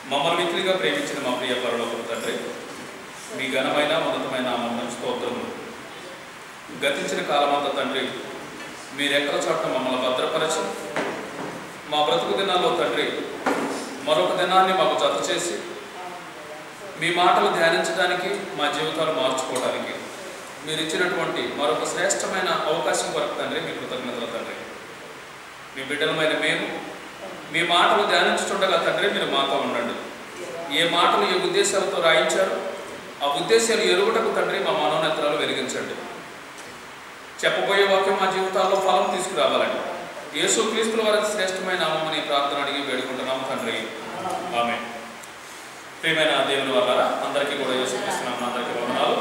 మమ్మల్ని మిక్కిలిగా ప్రేమించిన మా ప్రియ పరలోకపు తండ్రి మీ ఘనమైన ఉన్నతమైన నామమునకు స్తోత్రములు గతించిన కాలమంతా తండ్రి మీరెక్కల చోట మమ్మల్ని భద్రపరచి మా బ్రతుకు దినాల్లో తండ్రి మరొక దినాన్ని మాకు జత చేసి మీ మాటలు ధ్యానించడానికి మా జీవితాలు మార్చుకోవడానికి మీరు ఇచ్చినటువంటి మరొక శ్రేష్టమైన అవకాశం కొరకు తండ్రి మీ కృతజ్ఞతలు తండ్రి మీ బిడ్డలమైన మేము మీ మాటలు ధ్యానించుతుండగా తండ్రి మీరు మాతో ఉండండి ఏ మాటలు ఏ ఉద్దేశాలతో రాయించారు ఆ ఉద్దేశాలు ఎరుగుటకు తండ్రి మా మనోనేత్రాలు వెలిగించండి చెప్పబోయే వాక్యం మా జీవితాల్లో ఫలం తీసుకురావాలండి యేసు క్రీస్తుల వారి శ్రేష్టమైన నామని ప్రార్థన అడిగి వేడుకుంటున్నాము తండ్రి ఆమె ప్రియమైన దేవుని వల్ల అందరికీ కూడా యేసు క్రీస్తున్నాము అందరికీ వందనాలు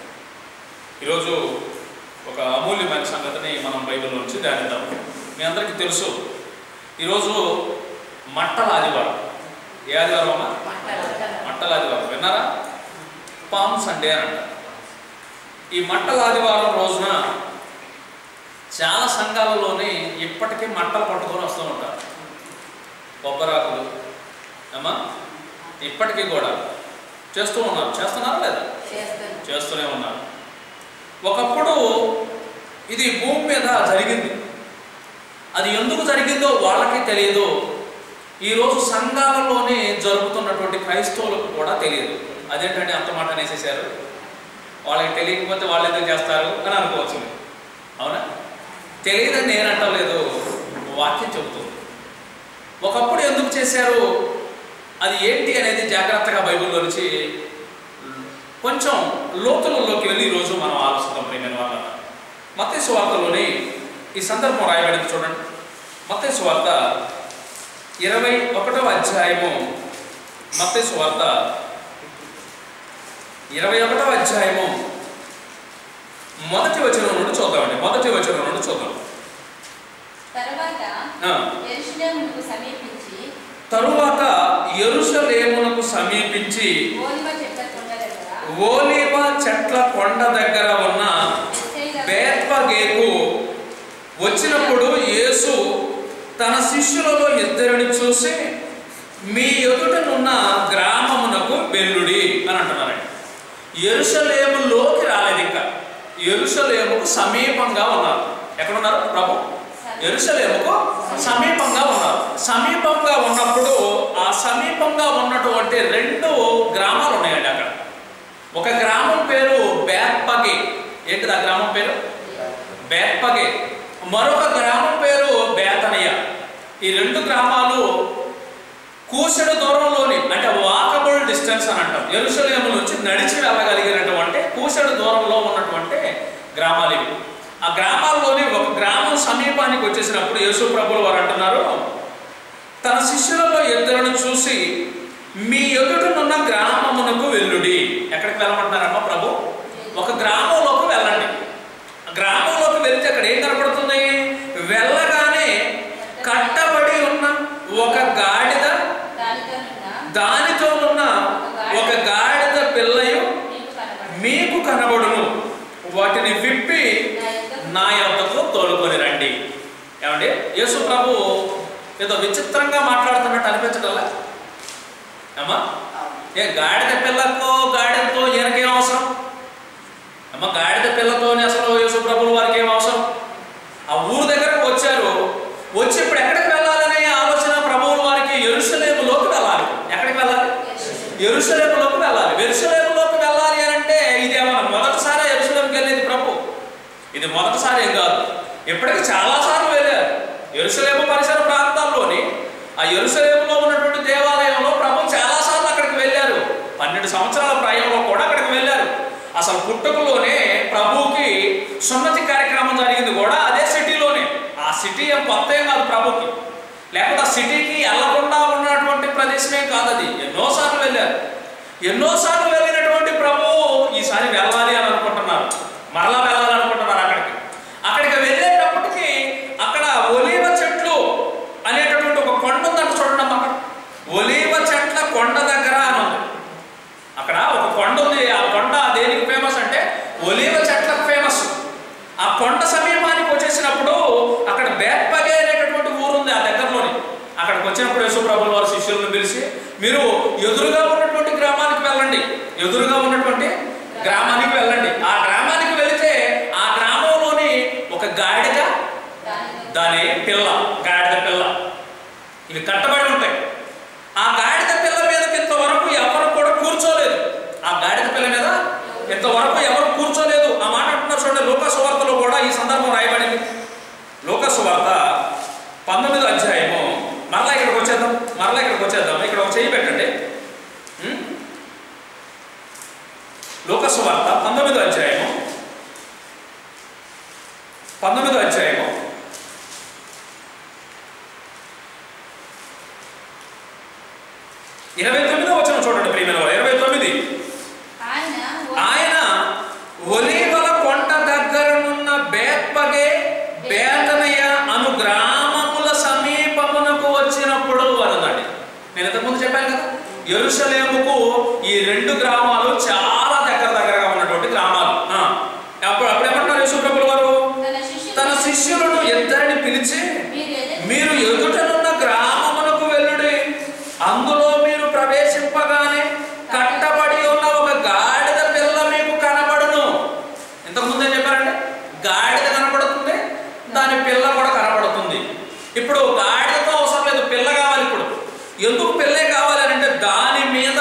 ఈరోజు ఒక అమూల్యమైన సంగతిని మనం బైబిల్ నుంచి ధ్యానిద్దాం మీ అందరికీ తెలుసు ఈరోజు మట్టల ఆదివారం ఏ ఆదివారం అమ్మా మట్టల ఆదివారం విన్నారా పామ్ సండే అని అంటారు ఈ మట్టల ఆదివారం రోజున చాలా సంఘాలలోనే ఇప్పటికీ మట్టలు పట్టుకొని వస్తూ ఉంటారు కొబ్బరాకులు అమ్మా ఇప్పటికీ కూడా చేస్తూ ఉన్నారు చేస్తున్నారా లేదా చేస్తూనే ఉన్నారు ఒకప్పుడు ఇది భూమి మీద జరిగింది అది ఎందుకు జరిగిందో వాళ్ళకి తెలియదు ఈరోజు సంఘాలలోనే జరుగుతున్నటువంటి క్రైస్తవులకు కూడా తెలియదు అదేంటంటే అంత మాట అనేసేసారు వాళ్ళకి తెలియకపోతే వాళ్ళు ఎందుకు చేస్తారు అని అనుకోవచ్చు మీరు. అవునా తెలియదని నేను అంటలేదు వాక్యం చెబుతుంది ఒకప్పుడు ఎందుకు చేశారు అది ఏంటి అనేది జాగ్రత్తగా బైబిల్లో నుంచి కొంచెం లోతులలోకి వెళ్ళి ఈరోజు మనం ఆలోచిద్దాం ప్రేమైన వాళ్ళ మత్తే సువార్తలోని ఈ సందర్భం రాయబడింది చూడండి మత్తే సువార్త ఇరవై ఒకటవ అధ్యాయము మత్తే సువార్త ఇరవై ఒకటవ అధ్యాయము మొదటి వచనం నుండి చూద్దామండి మొదటి వచనం నుండి చూద్దాం తర్వాత ఆ, యెరూషలేమునకు సమీపించి తరువాత ఎరుషలేమునకు సమీపించి ఓలివ చెట్ల కొండ దగ్గర ఓలివ చెట్ల కొండ దగ్గర ఉన్న బెత్సయిదా బేత్పగేకు వచ్చినప్పుడు యేసు తన శిష్యులలో ఇద్దరిని చూసి మీ ఎదుటనున్న గ్రామమునకు వెల్లుడి అని అంటున్నారండి ఎరుషలేములోకి రాలేదు ఇంకా ఎరుషలేముకు సమీపంగా ఉన్నారు ఎక్కడున్నారు ప్రభు ఎరుషలేముకు సమీపంగా ఉన్నారు సమీపంగా ఉన్నప్పుడు ఆ సమీపంగా ఉన్నటువంటి రెండు గ్రామాలు ఉన్నాయండి అక్కడ ఒక గ్రామం పేరు బేత్పగే ఏంటిది ఆ గ్రామం పేరు బేత్పగే మరొక గ్రామం పేరు బేతనయ్య ఈ రెండు గ్రామాలు కూసెడు దూరంలోని అంటే వాకబుల్ డిస్టెన్స్ అని అంటాం ఎరుసలేము నుంచి నడిచి వెళ్ళగలిగినటువంటి కూసెడు దూరంలో ఉన్నటువంటి గ్రామాలు ఇవి ఆ గ్రామాల్లోని ఒక గ్రామం సమీపానికి వచ్చేసినప్పుడు యేసు ప్రభులు వారు అంటున్నారు తన శిష్యులలో ఇద్దరును చూసి మీ ఎదుటనున్న గ్రామమునకు వెళ్ళుడి ఎక్కడికి వెళ్ళమంటున్నారమ్మా ప్రభు ఒక గ్రామంలోకి వెళ్ళండి ఆ గ్రామంలోకి వెళ్తే అక్కడ ఏం కనపడుతుంది వెళ్ళగానే కట్టబడి ఉన్న ఒక గాడిద దానితోనున్న దానితో ఉన్న ఒక గాడిద పిల్లయు మీకు కనబడు మీకు కనబడును వాటిని విప్పి నా యొక్క నా యొద్దకు తోలుకొని రండి ఏమండి యేసు ప్రభు ఏదో విచిత్రంగా మాట్లాడుతున్నట్టు అనిపించగల అమ్మా ఏ గాడిద పిల్లతో గాడిదతో ఈయనకేం అవసరం అమ్మ గాడిద పిల్లతోనే అసలు యేసు ప్రభులు వారికి ఏం అవసరం ఆ ఊరు దగ్గరకు వచ్చారు వచ్చి ఇప్పుడు ఎక్కడికి వెళ్ళాలనే ఆలోచన ప్రభువుల వారికి ఎరుసలేములోకి వెళ్ళాలి ఎక్కడికి వెళ్ళాలి ఎరుసలేములోకి వెళ్ళాలి ఎరుసలేములోకి వెళ్ళాలి అని అంటే ఇది ఏమన్నా మొదటిసారి ఎరుసలేంకి వెళ్ళేది ప్రభు ఇది మొదటిసారి ఏం కాదు ఇప్పటికి చాలా సార్లు వెళ్ళారు ఎరుసలేము పరిసర ప్రాంతాల్లోని ఆ ఎరుసలేములో ఉన్నటువంటి దేవాలయంలో ప్రభు చాలా సార్లు అక్కడికి వెళ్ళారు పన్నెండు సంవత్సరాల ప్రాయంలో కూడా అక్కడికి వెళ్ళారు అసలు పుట్టుకలోనే ప్రభువుకి సున్నతి కార్యక్రమం జరిగింది కూడా అదే సిటీలోనే ఆ సిటీ ఏం కొత్త ఏం కాదు ప్రభుకి లేకపోతే ఆ సిటీకి వెళ్లకుండా ఉన్నటువంటి ప్రదేశమే కాదు అది ఎన్నోసార్లు వెళ్ళారు ఎన్నోసార్లు వెళ్ళినటువంటి ప్రభువు ఈసారి వెళ్ళాలి అని అనుకుంటున్నారు మరలా వెళ్ళాలనుకుంటున్నారు అక్కడికి అక్కడికి వెళ్ళేటప్పటికి అక్కడ ఒలీవ చెట్లు అనేటటువంటి ఒక కొండ ఉందంట చూడండి అమ్మ అక్కడ ఒలీవ చెట్ల కొండ దగ్గర అని ఉంది అక్కడ ఒక కొండ ఉంది ఆ కొండ దేనికి ఫేమస్ అంటే ఒలీవ చెట్లకు ఫేమస్ ఆ కొండ సమీపానికి వచ్చేసినప్పుడు అక్కడ బేత్పగే అనేటటువంటి ఊరు ఉంది ఆ దగ్గరలోని అక్కడికి వచ్చినప్పుడు యేసు ప్రభుల వారి శిష్యులను పిలిచి మీరు ఎదురుగా ఉన్నటువంటి గ్రామానికి వెళ్ళండి ఎదురుగా ఉన్నటువంటి గ్రామానికి వెళ్ళండి ఆ గ్రామానికి వెళితే ఆ గ్రామంలోని ఒక గాడిద దానితో దాని పిల్ల గాడిద పిల్ల ఇవి కట్టబడి ఉంటాయి ఆ గాడిద పిల్ల మీదకి ఇంతవరకు ఎవరు కూడా కూర్చోలేదు ఆ గాడిద పిల్ల మీద ఇంతవరకు ఎవరు కూర్చోలేదు ఆ మాట అంటున్నారు చూడండి లోకసు వార్తలో కూడా ఈ సందర్భం రాయబడింది లోకసు వార్త పంతొమ్మిదో అధ్యాయము మరలా ఇక్కడికి వచ్చేద్దాం మరలా ఇక్కడికి వచ్చేద్దాం ఇక్కడ ఒక చెయ్యి పెట్టండి ఉం? లోకసు వార్త పంతొమ్మిదో అధ్యాయము పంతొమ్మిదో అధ్యాయము ఇరవై తొమ్మిదో వచ్చిన చూడండి ప్రియమైన వారు, ఇరవై తొమ్మిది ఆయన ఆయన ఒలీవల కొండ దగ్గరనున్న బేత్పగే బేతనయ అను గ్రామముల సమీపమునకు వచ్చినప్పుడు అన్నదండి నేను ఇంతకుముందు చెప్పాను కదా ఎరుసలేముకు ఈ రెండు గ్రామాలు చాలా దగ్గర దగ్గరగా ఉన్నటువంటి గ్రామాలు ఆ, అప్పుడు అప్పుడు ఏమంటారు యేసుప్రభుల వారు తన శిష్యులు తన శిష్యులను ఇద్దరిని పిలిచి మీరు ఎదురు మీరు ఎదుటనున్న గ్రామమునకు వెళ్ళుడి అందులో మీరు ప్రవేశింపగానే కట్టబడి ఉన్న ఒక గాడిద పిల్ల మీకు కనబడును ఇంతకు ముందే చెప్పారంటే గాడిద కనబడుతుంది దాని పిల్ల కూడా కనబడుతుంది ఇప్పుడు గాడిదతో అవసరం లేదు పిల్ల కావాలి ఇప్పుడు ఎందుకు పిల్లే కావాలి అని అంటే దాని మీద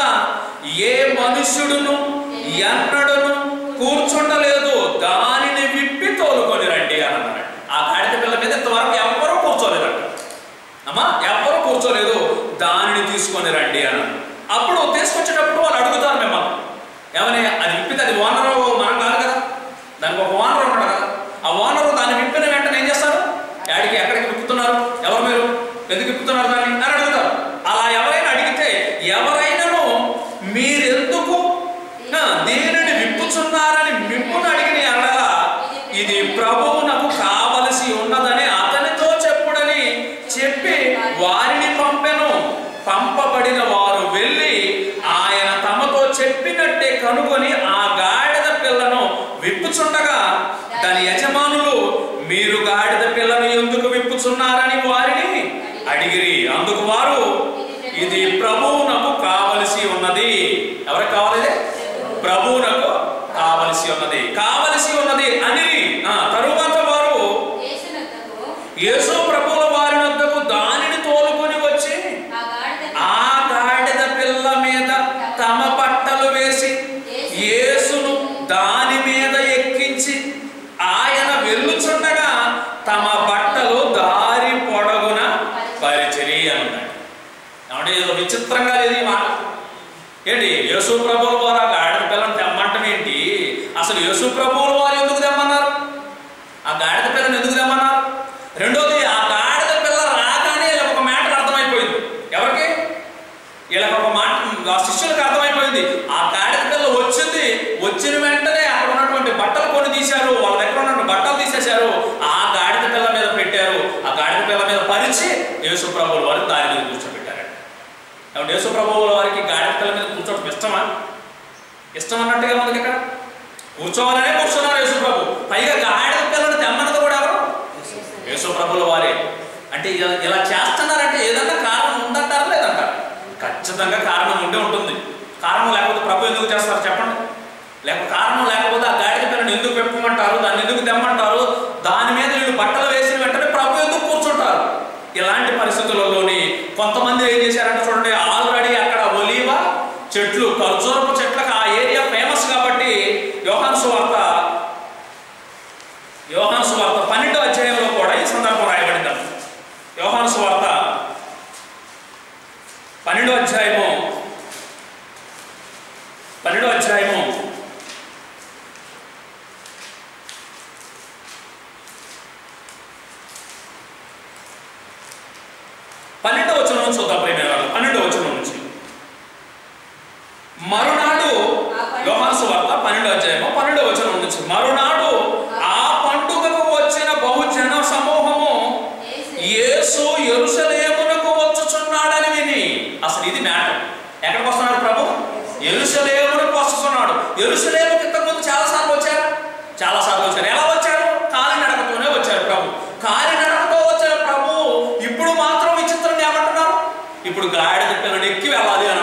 ఏ మనుష్యుడును ఎన్నడును కూర్చుండలేదు దానిని విప్పి తోలుకొని రండి అని అన్నాడు ఆ గాడిద పిల్ల మీద ఇంతవరకు ఎవ్వరూ కూర్చోలేదంట అమ్మా ఎవ్వరూ కూర్చోలేదు దానిని తీసుకొని రండి అని అప్పుడు తీసుకొచ్చేటప్పుడు వాళ్ళు అడుగుతారు మిమ్మల్ని ఏమని అది విప్పితే అది ఓనరు మనం కాదు కదా దానికి ఒక ఓనర్ ఉన్నాడు కదా ఆ ఓనరు దాన్ని విప్పిన వెంటనే ఏం చేస్తారు యాడికి ఎక్కడికి విప్పుతున్నారు ఎవరు మీరు ఎందుకు విప్పుతున్నారు దాన్ని అని అడుగుతారు అలా ఎవరైనా అడిగితే ఎవరైనాను మీరెందుకు ఆ, దీనిని విప్పుచున్నారని మిమ్మును అడిగిన ఎడల ఇది ప్రభువునకు కావలసి ఉన్నదని అతనితో చెప్పుడని చెప్పి వారిని పంపెను పంపబడిన వారు వెళ్ళి ఆయన తమతో చెప్పినట్టే కనుగొని ఆ గాడిద పిల్లను విప్పుచుండగా దాని యజమానులు మీరు గాడిద పిల్లను ఎందుకు విప్పుచున్నారని వారిని అడిగిరి అందుకు వారు ఇది ప్రభువునకు కావలసి ఉన్నది ఎవరికి కావాలి ఇది? ప్రభువునకు కావలసి ఉన్నది కావలసి ఉన్నది అని ఆ, తరువాత వారు యేసునద్దకు యేసు ప్రభువుల వారి వద్దకు దానిని తోలుకొని వచ్చి ఆ గాడిద ఆ గాడిద పిల్ల మీద తమ బట్టలు వేసి యేసును దాని మీద ఎక్కించి ఆయన వెళ్ళుచుండగా తమ బట్టలు దారి పొడగున పరిచరి అన్నాడు ఏమంటే ఏదో విచిత్రంగా లేదు ఈ మాట ఏంటి యేసు ప్రభువుల వారు ఆ గాడిద పిల్లని తెమ్మంటం ఏంటి అసలు యేసు ప్రభువుల వారు ఎందుకు తెమ్మన్నారు ఆ గాడిద పిల్లని ఎందుకు తెమ్మన్నారు రెండోది ఆ గాడిద పిల్ల రాగానే వీళ్ళకి ఒక మ్యాటర్ అర్థమైపోయింది ఎవరికి వీళ్ళకి ఒక మాట ఆ శిష్యులకు అర్థమైపోయింది ఆ గాడిద పిల్ల వచ్చింది వచ్చిన వెంటనే అక్కడ ఉన్నటువంటి బట్టలు కొన్ని తీశారు వాళ్ళ దగ్గర ఉన్నటువంటి బట్టలు తీసేశారు ఆ గాడిద పిల్ల మీద పెట్టారు ఆ గాడిద పిల్ల మీద పరిచి యేసు ప్రభువుల వారిని దాని మీద కూర్చోబెట్టారు కాబట్టి యేసు ప్రభువుల వారికి గాడిద పిల్ల మీద కూర్చోవడం ఇష్టమా ఇష్టం అన్నట్టుగా ఉంది ఇక్కడ కూర్చోవాలనే కూర్చున్నారు యేసు ప్రభు పైగా గాడిద పిల్లని తెమ్మన్నది కూడా ఎవరు యేసు ప్రభుల వారే అంటే ఇలా- ఇలా చేస్తున్నారంటే ఏదన్నా కారణం ఉందంటారా లేదంటారా ఖచ్చితంగా కారణం ఉండే ఉంటుంది కారణం లేకపోతే ప్రభు ఎందుకు చేస్తారు చెప్పండి లేక కారణం లేకపోతే ఆ గాడిద పిల్లని ఎందుకు పెట్టుకోమంటారు దాన్ని ఎందుకు తెమ్మంటారు దాని మీద వీళ్ళు బట్టలు వేసిన వెంటనే ప్రభు ఎందుకు కూర్చుంటారు ఇలాంటి పరిస్థితులలోని కొంతమంది ఏం చేశారంటే చూడండి ఆల్రెడీ అక్కడ ఒలీవ చెట్లు ఖర్జూరపు చెట్లకు ఆ ఏరియా ఫేమస్ కాబట్టి యోహాన్ సువార్త యోహాను సువార్త పన్నెండో అధ్యాయంలో కూడా ఈ సందర్భం రాయబడింది యోహాను సువార్త పన్నెండో అధ్యాయము పన్నెండో అధ్యాయము పన్నెండో వచనం నుంచి చూద్దాం ప్రేమ పన్నెండో వచనం నుంచి మరునాడు యోహాను సువార్త పన్నెండో అధ్యాయము పన్నెండో వచనం నుంచి మరునాడు ఆ పండుగకు వచ్చిన బహుజన సమూహము యేసు ఎరుసలేమునకు వచ్చుచున్నాడని విని అసలు ఇది మ్యాటర్ ఎక్కడికి వస్తున్నాడు ప్రభు ఎరుసలేమునకు వస్తున్నాడు ఎరుసలేముకి ఇంతకుముందు చాలా సార్లు వచ్చారు చాలా సార్లు వచ్చారు ఎలా వచ్చారు కాలినడకతోనే వచ్చారు ప్రభు కాలినడకతో వచ్చిన ప్రభు ఇప్పుడు మాత్రం విచిత్రం ఏమంటున్నారు ఇప్పుడు గాడిద పిల్లని ఎక్కి వెళ్ళాలి అని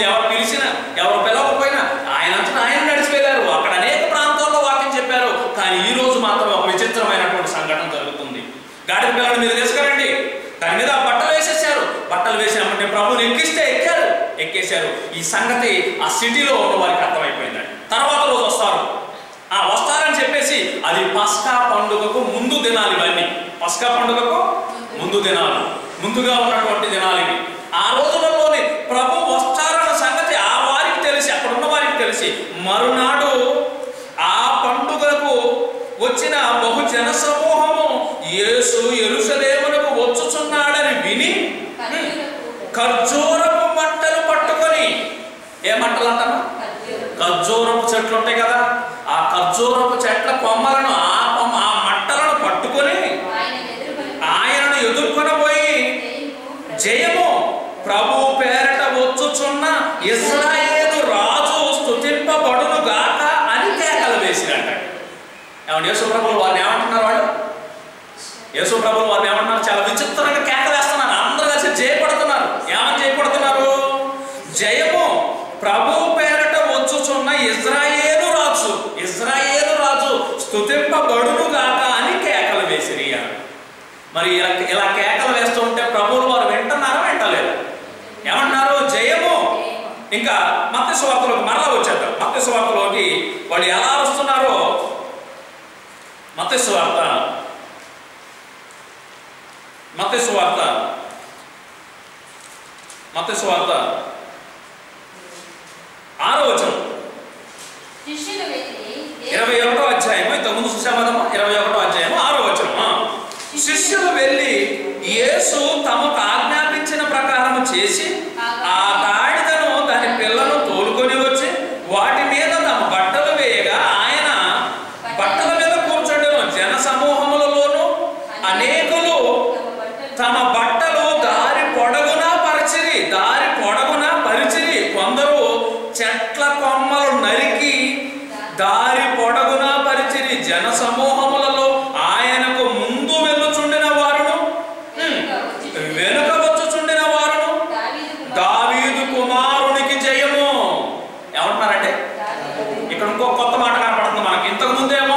ముందు ఎవరు పిలిచినా ఎవరు పిలవకపోయినా ఆయన అంతా ఆయన నడిచి వెళ్ళారు అక్కడ అనేక ప్రాంతాల్లో వాక్యం చెప్పారు కానీ ఈ రోజు మాత్రం ఒక విచిత్రమైనటువంటి సంఘటన జరుగుతుంది గాడిద పిల్లలు మీరు తీసుకురండి దాని మీద బట్టలు వేసేసారు బట్టలు వేసినప్పుడు ప్రభుని ఎక్కిస్తే ఎక్కారు ఎక్కేశారు ఈ సంగతి ఆ సిటీలో ఉన్న వారికి అర్థమైపోయిందండి తర్వాత రోజు వస్తారు ఆ వస్తారని చెప్పేసి అది పస్కా పండుగకు ముందు దినాలు ఇవన్నీ పస్కా పండుగకు ముందు దినాలు ముందుగా ఉన్నటువంటి దినాలు ఇవి ఆ రోజులలోని ప్రభు వస్తారన్న సంగతి ఆ వారికి తెలిసి అక్కడ ఉన్న వారికి తెలిసి మరునాడు ఆ పండుగకు వచ్చిన బహు జన సమూహము యేసు ఎరుసలేమునకు వచ్చుచున్నాడని విని ఖర్జూరపు ఖర్జూరపు మంటలు పట్టుకొని ఏ మంటలు అంటారు ఖర్జూరపు ఖర్జూరపు చెట్లు ఉంటాయి కదా ఆ ఖర్జూరపు చెట్ల కొమ్మలను ఆ కొమ్మ ఆ మంటలను పట్టుకొని ఆయన ఎదుర్కొని ఆయనను ఎదుర్కొనబోయి జయము జయము ప్రభు పేరట వచ్చుచున్న ఇస్రాయేలు రాజు స్తుతింపబడును గాక అని కేకలు వేసినట్ట ఏమంటే యేసు ప్రభులు వారిని ఏమంటున్నారు వాళ్ళు యేసు ప్రభులు వారిని ఏమంటున్నారు చాలా విచిత్రంగా కేకలు వేస్తున్నారు అందరూ కలిసి జయపడుతున్నారు ఏమని జయపడుతున్నారు జయము ప్రభు పేరట వచ్చుచున్న ఇజ్రాయేలు రాజు ఇజ్రాయేలు రాజు స్తుతింపబడును గాక అని కేకలు వేసిరి అన్నాడు. మరి ఇలా ఇలా కేకలు వేస్తూ ఉంటే ప్రభువులు వారు వింటున్నారా వింటలేరు ఏమంటున్నారు జయము జయము ఇంకా మత్త సువార్తలోకి మరలా వచ్చేద్దాం మత్త సువార్తలోకి వాళ్ళు ఎలా వస్తున్నారో మత్త సువార్త మత్త సువార్త మత్త సువార్త ఆరో వచనం శిష్యులు వెళ్ళి ఇరవై ఒకటో అధ్యాయం ఇంతకుముందు చూసామదమ్మా ఇరవై ఒకటో అధ్యాయం ఆరో వచనం ఆ. శిష్యులు వెళ్ళి యేసు తమకు ఆజ్ఞాపించిన ప్రకారం చేసి ఆ గాడిదను దాని పిల్లను తోలుకొని వచ్చి వాటి మీద తమ బట్టలు వేయగా ఆయన బట్టల మీద కూర్చోండిను జన సమూహములలోను అనేకులు తమ తమ బట్టలు బట్టలు దారి పొడగునా పరిచిరి దారి పొడగునా పరిచిరి కొందరు చెట్ల కొమ్మలు నరికి దారి పొడగునా పరిచిరి జన సమూహములలో ఆయనకు ముందు వెళ్ళుచుండిన వారును హ్మ్, వెనుక వచ్చుచుండిన వారును దావీదు దావీదు కుమారునికి జయము ఏమంటున్నారంటే ఇక్కడ ఇంకో కొత్త మాట కనపడుతుంది మనకి ఇంతకు ముందేమో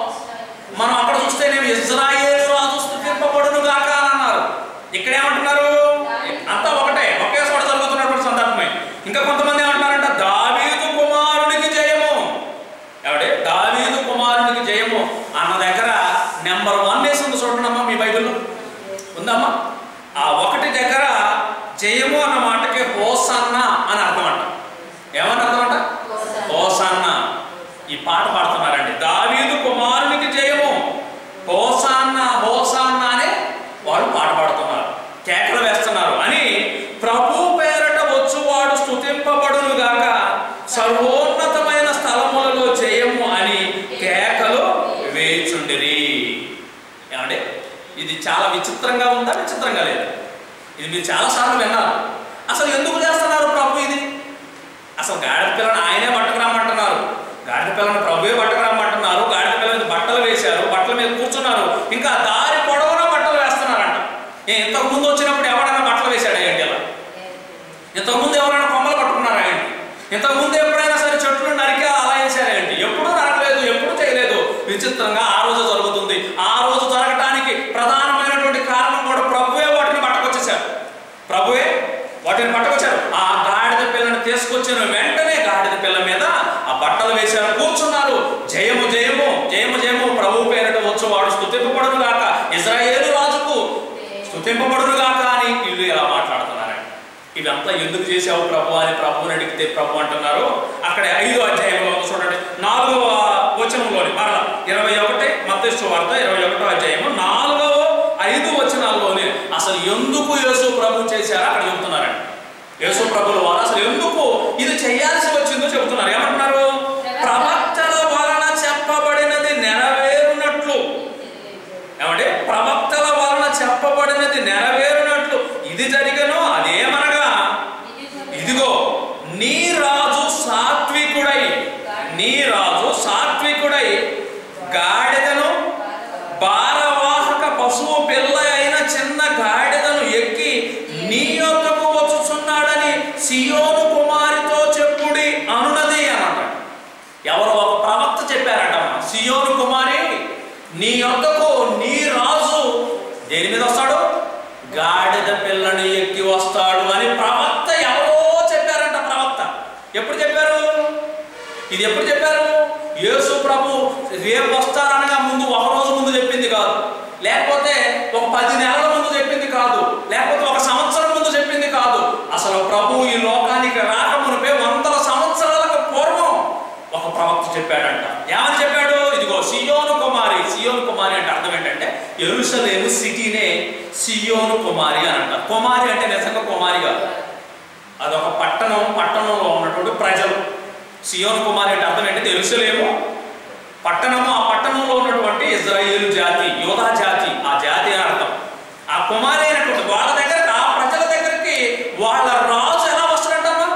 మనం అక్కడ చూస్తేనేమి ఇజ్రాయేలు రాజు స్థుతింపబడును గాక అని అన్నారు ఇక్కడ ఏమంటున్నారు అంతా ఒకటే ఒకే చోట జరుగుతున్నటువంటి సందర్భమే ఇంకా కొంతమంది ఏమంటున్నారంట దావీదు కుమారునికి జయము ఎవడే దావీదు కుమారునికి జయము అన్న దగ్గర నెంబర్ వన్ వేసింది చూడండమ్మా మీ బైబిల్లో ఉందమ్మా ఆ ఒకటి దగ్గర జయము అన్న మాటకి హోసన్న అని అర్థం అంట ఏమని అర్థం అంట హోసన్న ఈ పాట పాడుతున్నారండి దావీదు కుమారునికి జయము హోసాన్న హోసాన్న అని వాళ్ళు పాట పాడుతున్నారు కేకలు వేస్తున్నారు అని ప్రభు పేరట వచ్చువాడు స్తుతింపబడును గాక సర్వోన్నతమైన స్థలములలో జయము అని కేకలు వేచుండిరి ఏమండి ఇది చాలా విచిత్రంగా ఉందా విచిత్రంగా లేదా ఇది మీరు చాలాసార్లు విన్నారు అసలు ఎందుకు చేస్తున్నారు ప్రభు ఇది అసలు గాడిద పిల్లని ఆయనే పట్టుకురామంటున్నారు గాడిద పిల్లని ప్రభువే పట్టుకురామంటున్నారు గాడిద పిల్ల మీద బట్టలు వేశారు బట్టల మీద కూర్చున్నారు ఇంకా దారి పొడవునా బట్టలు వేస్తున్నారంట ఏ ఇంతకు ముందు వచ్చినప్పుడు ఎవరైనా బట్టలు వేశాడు ఏంటి అలా ఇంతకు ముందు ఎవరైనా కొమ్మలు పట్టుకున్నారా ఏంటి ఇంతకు ముందు ఎప్పుడైనా సరే చెట్లు నరికి అలా వేశారా ఏంటి ఎప్పుడూ నరకలేదు ఎప్పుడూ చేయలేదు విచిత్రంగా ఆ రోజు జరుగుతుంది ఆ రోజు జరగటానికి ప్రధానమైనటువంటి కారణం కూడా ప్రభువే వాటిని పట్టుకొచ్చేశారు ప్రభువే వాటిని పట్టుకొచ్చారు ఆ గాడిద పిల్లని తీసుకొచ్చిన వెంటనే గాడిద పిల్ల మీద ఆ బట్టలు వేశారు కూర్చున్నారు జయము జయము జయము జయము ప్రభు పేరట వచ్చు వాడు స్థుతింపబడును గాక ఇజ్రాయేలు రాజుకు స్థుతింపబడును గాక అని వీళ్ళు ఇలా మాట్లాడుతున్నారండి ఇదంతా ఎందుకు చేసావు ప్రభు అని ప్రభుని అడిగితే ప్రభు అంటున్నారు అక్కడ ఐదో అధ్యాయంలో ఉంది చూడండి నాలుగవ వచనంలోని మరల ఇరవై ఒకటి మత్స్సు వార్త ఇరవై ఒకటో అధ్యాయము నాలుగవ ఐదు వచనాల్లోనే అసలు ఎందుకు యేసు ప్రభు చేశారో అక్కడ చెబుతున్నారండి యేసు ప్రభుల వారు అసలు ఎందుకు ఇది చేయాల్సి వచ్చిందో చెబుతున్నారు ఏమంటున్నారు ప్రవక్తల వలన చెప్పబడినది నెరవేరునట్లు ఏమంటే ప్రవక్తల వలన చెప్పబడినది నెరవేరునట్లు ఇది జరిగను అదేమనగా ఇదిగో నీ రాజు సాత్వికుడై నీ రాజు సాత్వికుడై గాడిదను భారవాహక పశువు పిల్ల అయిన చిన్న గాడిదను ఎక్కి నీ యొద్దకు వచ్చుచున్నాడని సియోను కుమారి యొక్కకు నీ రాజు దేని మీద వస్తాడు గాడిద పిల్లని ఎక్కి వస్తాడు అని ప్రవక్త ఎవరో చెప్పారంట ప్రవక్త ఎప్పుడు చెప్పారు ఇది ఎప్పుడు చెప్పారు యేసు ప్రభు రేపు వస్తారనగా ముందు ఒక రోజు ముందు చెప్పింది కాదు లేకపోతే ఒక పది నెలల ముందు చెప్పింది కాదు లేకపోతే ఒక సంవత్సరం ముందు చెప్పింది కాదు అసలు ప్రభు ఈ లోకానికి రాకమునిపే వందల సంవత్సరాలకు పూర్వం ఒక ప్రవక్త చెప్పాడంట ఏమని చెప్పాడు ఇదిగో సియోను కుమారి సియోను కుమారి అంటే అర్థం ఏంటంటే ఎరుసలేము సిటీనే సియోను కుమారి అని అంట కుమారి అంటే నిజంగా కుమారి కాదు అదొక పట్టణం పట్టణంలో ఉన్నటువంటి ప్రజలు సియోన్ కుమారి అంటే అర్థం ఏంటి తెలుసులేమో పట్టణము ఆ పట్టణంలో ఉన్నటువంటి ఇజ్రాయేలు జాతి యోధా జాతి ఆ జాతి అని అర్థం ఆ కుమారి అయినటువంటి వాళ్ళ దగ్గర ఆ ప్రజల దగ్గరికి వాళ్ళ రాజు ఎలా వస్తాడంటమ్మా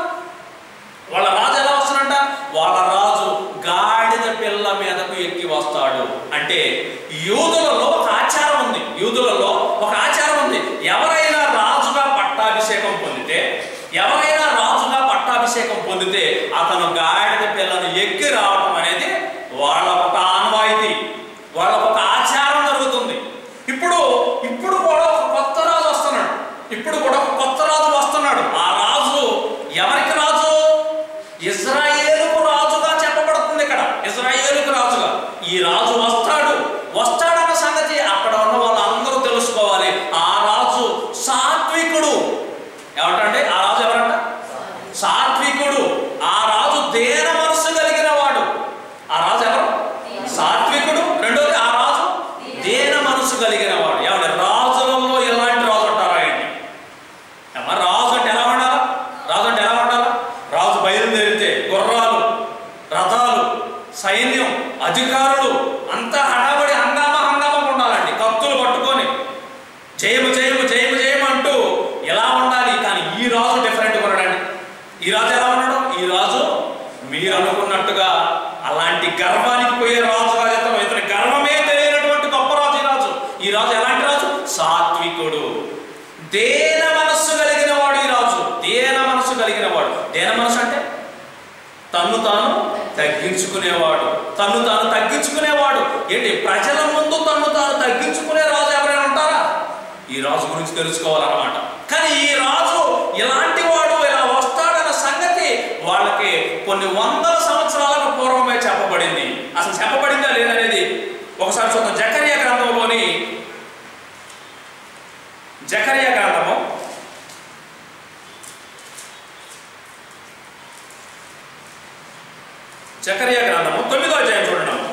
వాళ్ళ రాజు ఎలా వస్తాడంట వాళ్ళ రాజు గాడిద పిల్ల మీదకు ఎక్కి వస్తాడు అంటే యూదులలో ఒక ఆచారం ఉంది యూదులలో ఒక ఆచారం ఉంది ఎవరైనా రాజుగా పట్టాభిషేకం పొందితే ఎవరైనా రాజుగా పట్టాభిషేకం పొందితే అతను గాడిద పిల్లను ఎక్కి రావటం అనేది వాళ్ళ ఒక ఆనవాయితీ వాళ్ళ ఒక ఆచారం జరుగుతుంది ఇప్పుడు ఇప్పుడు కూడా ఒక కొత్త రాజు వస్తున్నాడు ఇప్పుడు కూడా ఒక కొత్త రాజు వస్తున్నాడు ఆ రాజు ఎవరికి రాజు ఇజ్రాయేలుకు రాజుగా చెప్పబడుతుంది ఇక్కడ ఇజ్రాయేలుకు రాజుగా ఈ రాజు వస్తాడు వస్తాడన్న సంగతి అక్కడ ఉన్న వాళ్ళందరూ తెలుసుకోవాలి ఆ రాజు సాత్వికుడు ఏమంటే ఆ రాజు ఎవరంట సాత్వికుడు ఆ రాజు దేన మనస్సు కలిగిన వాడు ఆ రాజు ఎవరు సాత్వికుడు రెండోది ఆ రాజు దేన మనస్సు కలిగిన వాడు ఏమంటే రాజులలో ఎలాంటి రాజు అంటారా ఏంటి అమ్మ రాజు అంటే ఎలా ఉండాలా రాజు అంటే ఎలా ఉండాలా రాజు బయలుదేరితే గుర్రాలు రథాలు సైన్యం అధికారులు అంతా హడాబడి హంగామా హంగామా ఉండాలండి కత్తులు పట్టుకొని జయము జయము జయము జయము అంటూ ఎలా ఉండాలి కానీ ఈ రాజు డిఫరెంట్ ఉన్నాడండి ఈ రాజు ఎలా ఉన్నాడు ఈ రాజు మీరు అనుకున్నట్టుగా అలాంటి గర్వానికి పోయే రాజు కాదు ఇతను ఇతని గర్వమే తెలియనటువంటి గొప్ప రాజు ఈ రాజు ఈ రాజు ఎలాంటి రాజు సాత్వికుడు దేన మనస్సు కలిగిన వాడు ఈ రాజు దేన మనస్సు కలిగిన వాడు దేన మనస్సు అంటే తన్ను తాను తగ్గించుకునేవాడు తన్ను తాను తగ్గించుకునేవాడు ఏంటి ప్రజల ముందు తన్ను తాను తగ్గించుకునే రాజు ఎవరైనా ఉంటారా ఈ రాజు గురించి తెలుసుకోవాలన్నమాట కానీ ఈ రాజు ఎలాంటి వాడు ఇలా వస్తాడన్న సంగతి వాళ్ళకి కొన్ని వందల సంవత్సరాలకు పూర్వమే చెప్పబడింది అసలు చెప్పబడిందా లేదనేది ఒకసారి చూద్దాం జకరియా గ్రంథంలోని జకరియా గ్రంథము జకరియా గ్రంథము తొమ్మిదో అధ్యాయం చూడండి అమ్మ.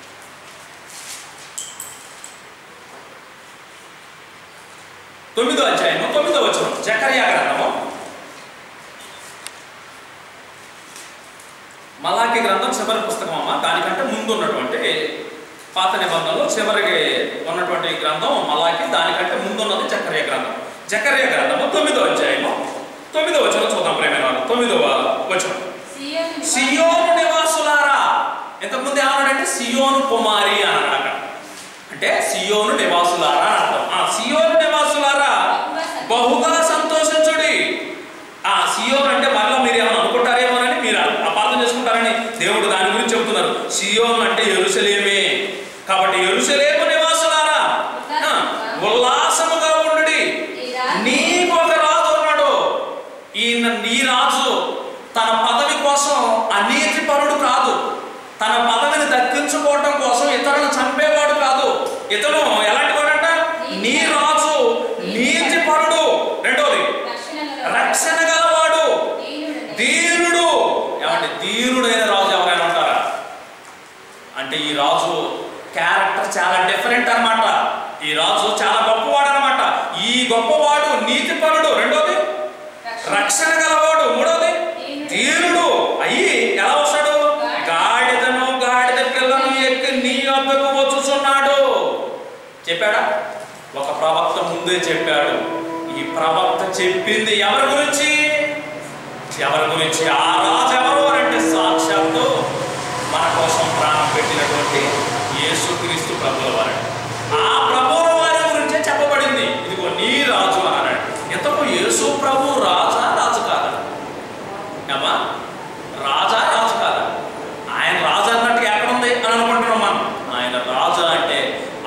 తొమ్మిదో అధ్యాయము తొమ్మిదో వచనం జకరియా గ్రంథము మలాకి గ్రంథం చివరి పుస్తకం అమ్మ దానికంటే ముందు ఉన్నటువంటి పాత నిబంధనలు చివరికి ఉన్నటువంటి గ్రంథం మలాకి దానికంటే ముందు ఉన్నది జకరియా గ్రంథం జకరియా గ్రంథము తొమ్మిదో అధ్యాయము తొమ్మిదో వచనం చూద్దాం ప్రేమైన వాళ్ళు తొమ్మిదవ వచనం సియోను సియోను నివాసులారా ఇంతకుముందు ఏమన్నాడంటే సియోను కుమారి అని అన్నాడు అక్కడ అంటే సియోను నివాసులారా అని అర్థం ఆ సియోను నివాసులారా బహుగా సంతోషించుడి ఆ సియోన్ అంటే మరలా మీరు ఏమైనా అనుకుంటారేమోనని మీరు అపార్థం చేసుకుంటారని దేవుడు దాని గురించి చెబుతున్నారు సియోన్ అంటే ఎరుసలేమే కాబట్టి ఎరుసలేము నివాసులారా ఆ, ఉల్లాసముగా ఉండుడి నీకు ఒక రాజు ఉన్నాడు ఈయన నీ రాజు తన పదవి కోసం అనీతి పరుడు కాదు తన పదవిని దక్కించుకోవటం కోసం ఇతరులను చంపేవాడు కాదు ఇతను ఎలాంటి వాడంట నీ రాజు నీతి పరుడు రెండోది రక్షణ గలవాడు దీనుడు ఏమంటే దీనుడైన రాజు ఎవరైనా ఉంటారా అంటే ఈ రాజు క్యారెక్టర్ చాలా డిఫరెంట్ అన్నమాట ఈ రాజు చాలా గొప్పవాడు అన్నమాట ఈ గొప్పవాడు నీతిపరుడు రెండోది రక్షణ గలవాడు మూడోది దీనుడు అయ్యి ఎలా వస్తాడు గాడిదను గాడిద పిల్లను ఎక్కి నీ వద్దకు వచ్చుచున్నాడు చెప్పాడా ఒక ప్రవక్త ముందే చెప్పాడు ఈ ప్రవక్త చెప్పింది ఎవరి గురించి ఎవరి గురించి ఆ రాజు ఎవరు అని అంటే సాక్షాత్తు మన కోసం ప్రాణం పెట్టినటువంటి యేసుక్రీస్తు ప్రభుల వారు ఆ ప్రభువుల వారి గురించే చెప్పబడింది ఇదిగో నీ రాజు అని అన్నాడు ఎంతకు యేసు ప్రభు రాజా రాజు కాదా ఏమా రాజా రాజు కాదా ఆయన రాజు అన్నట్టుగా ఎక్కడ ఉంది అని అనుకుంటున్నాం మనం ఆయన రాజు అంటే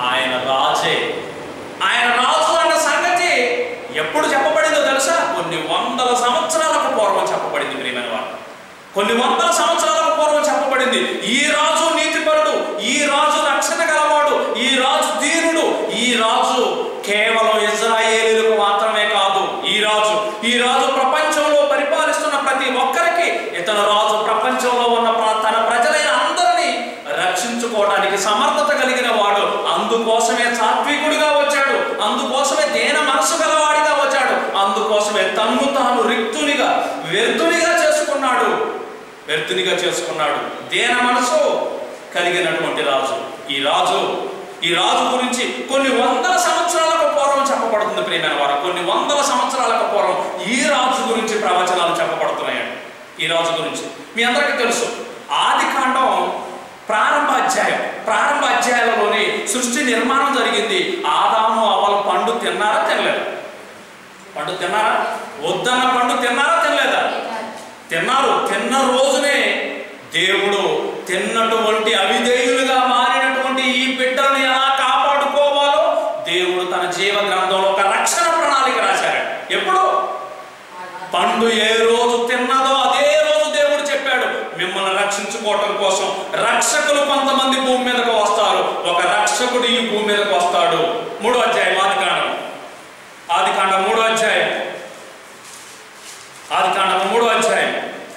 కొన్ని వందల సంవత్సరాలకు పూర్వం చెప్పబడింది ఈ రాజు నీతిపరుడు ఈ రాజు రక్షణ గలవాడు ఈ రాజు దీనుడు ఈ రాజు కేవలం ఇజ్రాయేలీలకు మాత్రమే కాదు ఈ రాజు ఈ రాజు ప్రపంచంలో పరిపాలిస్తున్న ప్రతి ఒక్కరికి ఇతను రాజు ప్రపంచంలో ఉన్న ప్ర- తన ప్రజలైన అందరినీ రక్షించుకోవడానికి సమర్థత కలిగిన వాడు అందుకోసమే సాత్వికుడిగా వచ్చాడు అందుకోసమే దేన మనసు గలవాడిగా వచ్చాడు అందుకోసమే తన్ను తాను రిక్తునిగా వ్యర్థునిగా చేసుకున్నాడు వ్యర్థునిగా చేసుకున్నాడు దేన మనసు కలిగినటువంటి రాజు ఈ రాజు ఈ రాజు గురించి కొన్ని వందల సంవత్సరాలకు పూర్వం చెప్పబడుతుంది ప్రియమైన వారు కొన్ని వందల సంవత్సరాలకు పూర్వం ఈ రాజు గురించి ప్రవచనాలు చెప్పబడుతున్నాయండి ఈ రాజు గురించి మీ అందరికీ తెలుసు ఆది కాండం ప్రారంభ అధ్యాయం ప్రారంభ అధ్యాయంలోని సృష్టి నిర్మాణం జరిగింది ఆదాము అవల పండు తిన్నారా తినలేదు పండు తిన్నారా వద్దన్న పండు తిన్నారా తినలేదా తిన్నారు తిన్న రోజునే దేవుడు తిన్నటువంటి అవిధేయులుగా మారినటువంటి ఈ బిడ్డలను ఎలా కాపాడుకోవాలో దేవుడు తన జీవ గ్రంథంలో ఒక రక్షణ ప్రణాళిక రాశాడు ఎప్పుడు పండు ఏ రోజు తిన్నదో అదే రోజు దేవుడు చెప్పాడు మిమ్మల్ని రక్షించుకోవటం కోసం రక్షకులు కొంతమంది భూమి మీదకు వస్తారు ఒక రక్షకుడు ఈ భూమి మీదకు వస్తాడు మూడో అధ్యాయం ఆది కాండం ఆది కాండం మూడో అధ్యాయం ఆది కాండం మూడో అధ్యాయం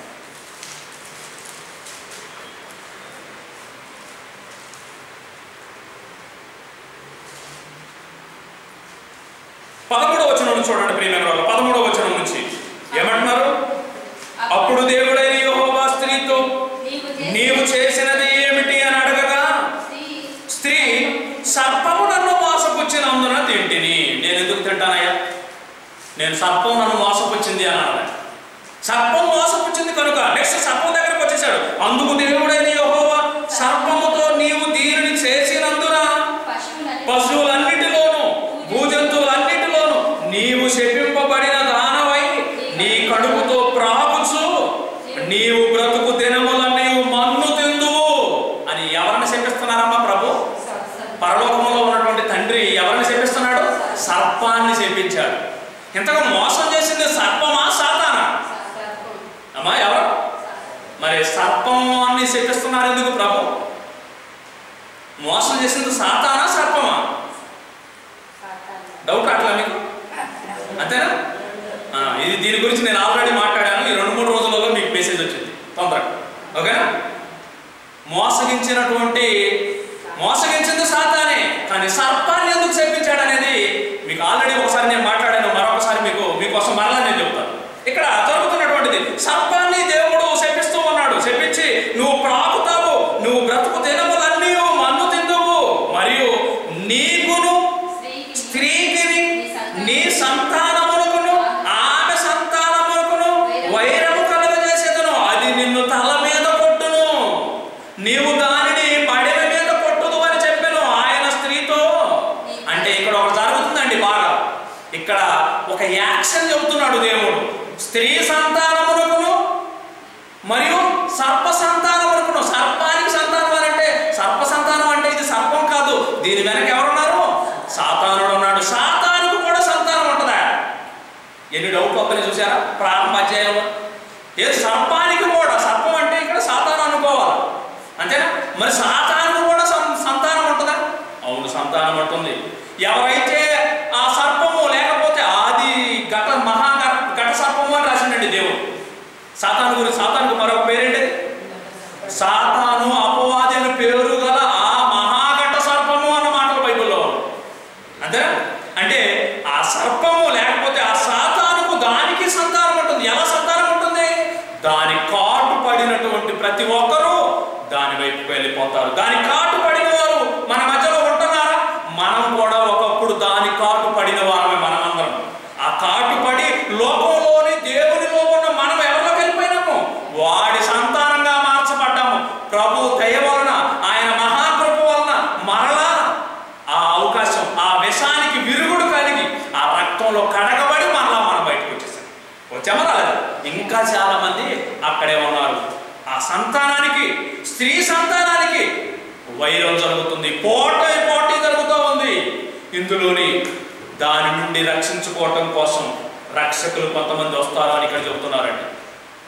పదమూడవ వచనం నుంచి చూడండి ప్రియమైన వాళ్ళు పదమూడవ వచనం నుంచి ఏమంటున్నారు అప్పుడు దేవుడైన యెహోవా స్త్రీతో నీవు నీవు చేసినది ఏమిటి అని అడగగా స్త్రీ సర్పము నన్ను మోసపుచ్చినందున తింటిని నేను ఎందుకు తింటానయ్యా నేను సర్పం నన్ను మోసపుచ్చింది అని అన్నాడు సర్పం మోసపుచ్చింది కనుక నెక్స్ట్ సర్పం దగ్గరకు వచ్చేసాడు అందుకు దేవుడైన యెహోవా సర్పముతో నీవు దీనిని చేసినందున పశువులన్నిటిలోను భూజంతువులన్నిటిలోను నీవు శపింపబడిన దానవై నీ కడుపుతో ప్రాగుచు నీవు బ్రతుకు దినముల నీవు మన్ను తిందువు అని ఎవరిని శపిస్తున్నారమ్మా ప్రభు పరలోకంలో ఉన్నటువంటి తండ్రి ఎవరిని శపిస్తున్నాడు సర్పాన్ని శపించాడు ఇంతగా మోసం చేసింది సర్పమా సాతానా అమ్మా ఎవరు మరి సర్పాన్ని శపిస్తున్నారు ఎందుకు ప్రభు మోసం చేసింది సాతానా సర్పమా డౌట్ అట్లా మీకు అంతేనా ఆ, ఇది దీని గురించి నేను ఆల్రెడీ మాట్లాడాను ఈ రెండు మూడు రోజులలో మీకు మెసేజ్ వచ్చింది తొందరగా ఓకేనా మోసగించినటువంటి మోసగించింది సాతానే కానీ సర్పాన్ని ఎందుకు చెప్పించాడు అనేది మీకు ఆల్రెడీ ఒకసారి నేను మాట్లాడాను మరొకసారి మీకు మీకోసం మరలా నేను చెప్తాను ఇక్కడ జరుగుతున్నటువంటిది సర్పాన్ని దేవుడు శపిస్తూ ఉన్నాడు శపించి నువ్వు ప్రాకుతావు నువ్వు బ్రతుకు దినములన్నీ మన్ను తిందువు మరియు నీకును స్త్రీకి నీ సంతానమునకును ఆమె సంతానమునకును వైరము కలుగజేసేదను అది నిన్ను తల మీద కొట్టును నీవు దానిని మడిమ మీద కొట్టుదు అని చెప్పాను ఆయన స్త్రీతో అంటే ఇక్కడ ఒక జరుగుతుందండి బాగా ఇక్కడ ఒక యాక్షన్ చెబుతున్నాడు దేవుడు స్త్రీ సంతానమునకును మరియు సర్ప సంతానమునకును సర్పానికి సంతానం అని అంటే సర్ప సంతానం అంటే ఇది సర్పం కాదు దీని వెనక ఎవరున్నారు సాతానుడు ఉన్నాడు సాతానుకు కూడా సంతానం ఉంటుందా ఎన్ని డౌట్లు వస్తాయి చూసారా ప్రారంభ అధ్యాయంలో ఏ సర్పానికి కూడా సర్పం అంటే ఇక్కడ సాతాను అనుకోవాలి అంతేనా మరి సాతానుకు కూడా సం- సంతానం ఉంటుందా అవును సంతానం ఉంటుంది ఎవరైతే ఆ సర్పము లేకపోతే ఆది ఘట మహా ఘట- ఘట సర్పము అని రాసిండండి దేవుడు సాతాను గురించి సాతానుకు మరొక పేరేంటి సాతాను అపవాది అని పేరు గల ఆ మహాఘట సర్పము అన్న మాటలు బైబిల్లో ఉన్నాయి. అంతేనా అంటే ఆ సర్పము లేకపోతే ఆ సాతానుకు దానికి సంతానం ఉంటుంది ఎలా సంతానం ఉంటుంది దాని కాటు పడినటువంటి ప్రతి ఒక్కరూ దాని వైపుకు వెళ్ళిపోతారు దాని కాటు పడిన వారు మన మధ్యలో ఉంటున్నారా మనం కూడా ఒకప్పుడు దాని కాటు పడిన వారమే మనమందరం ఆ కాటు పడి లోకంలోని దేవునిలో ఉన్న మనం ఎవరిలోకి వెళ్ళిపోయినాము వాడి సంతానంగా మార్చబడ్డాము ప్రభు దయ వలన ఆయన మహాకృప వలన మరలా ఆ అవకాశం ఆ విషానికి విరుగుడు కలిగి ఆ రక్తంలో కడగబడి మరలా మనం బయటకు వచ్చేసాం వచ్చామా రాలేదు ఇంకా చాలా మంది అక్కడే ఉన్నారు ఆ సంతానానికి స్త్రీ సంతానానికి వైరం జరుగుతుంది పోటీ పోటీ జరుగుతూ ఉంది ఇందులోని దాని నుండి రక్షించుకోవటం కోసం రక్షకులు కొంతమంది వస్తారు అని ఇక్కడ చెబుతున్నారండి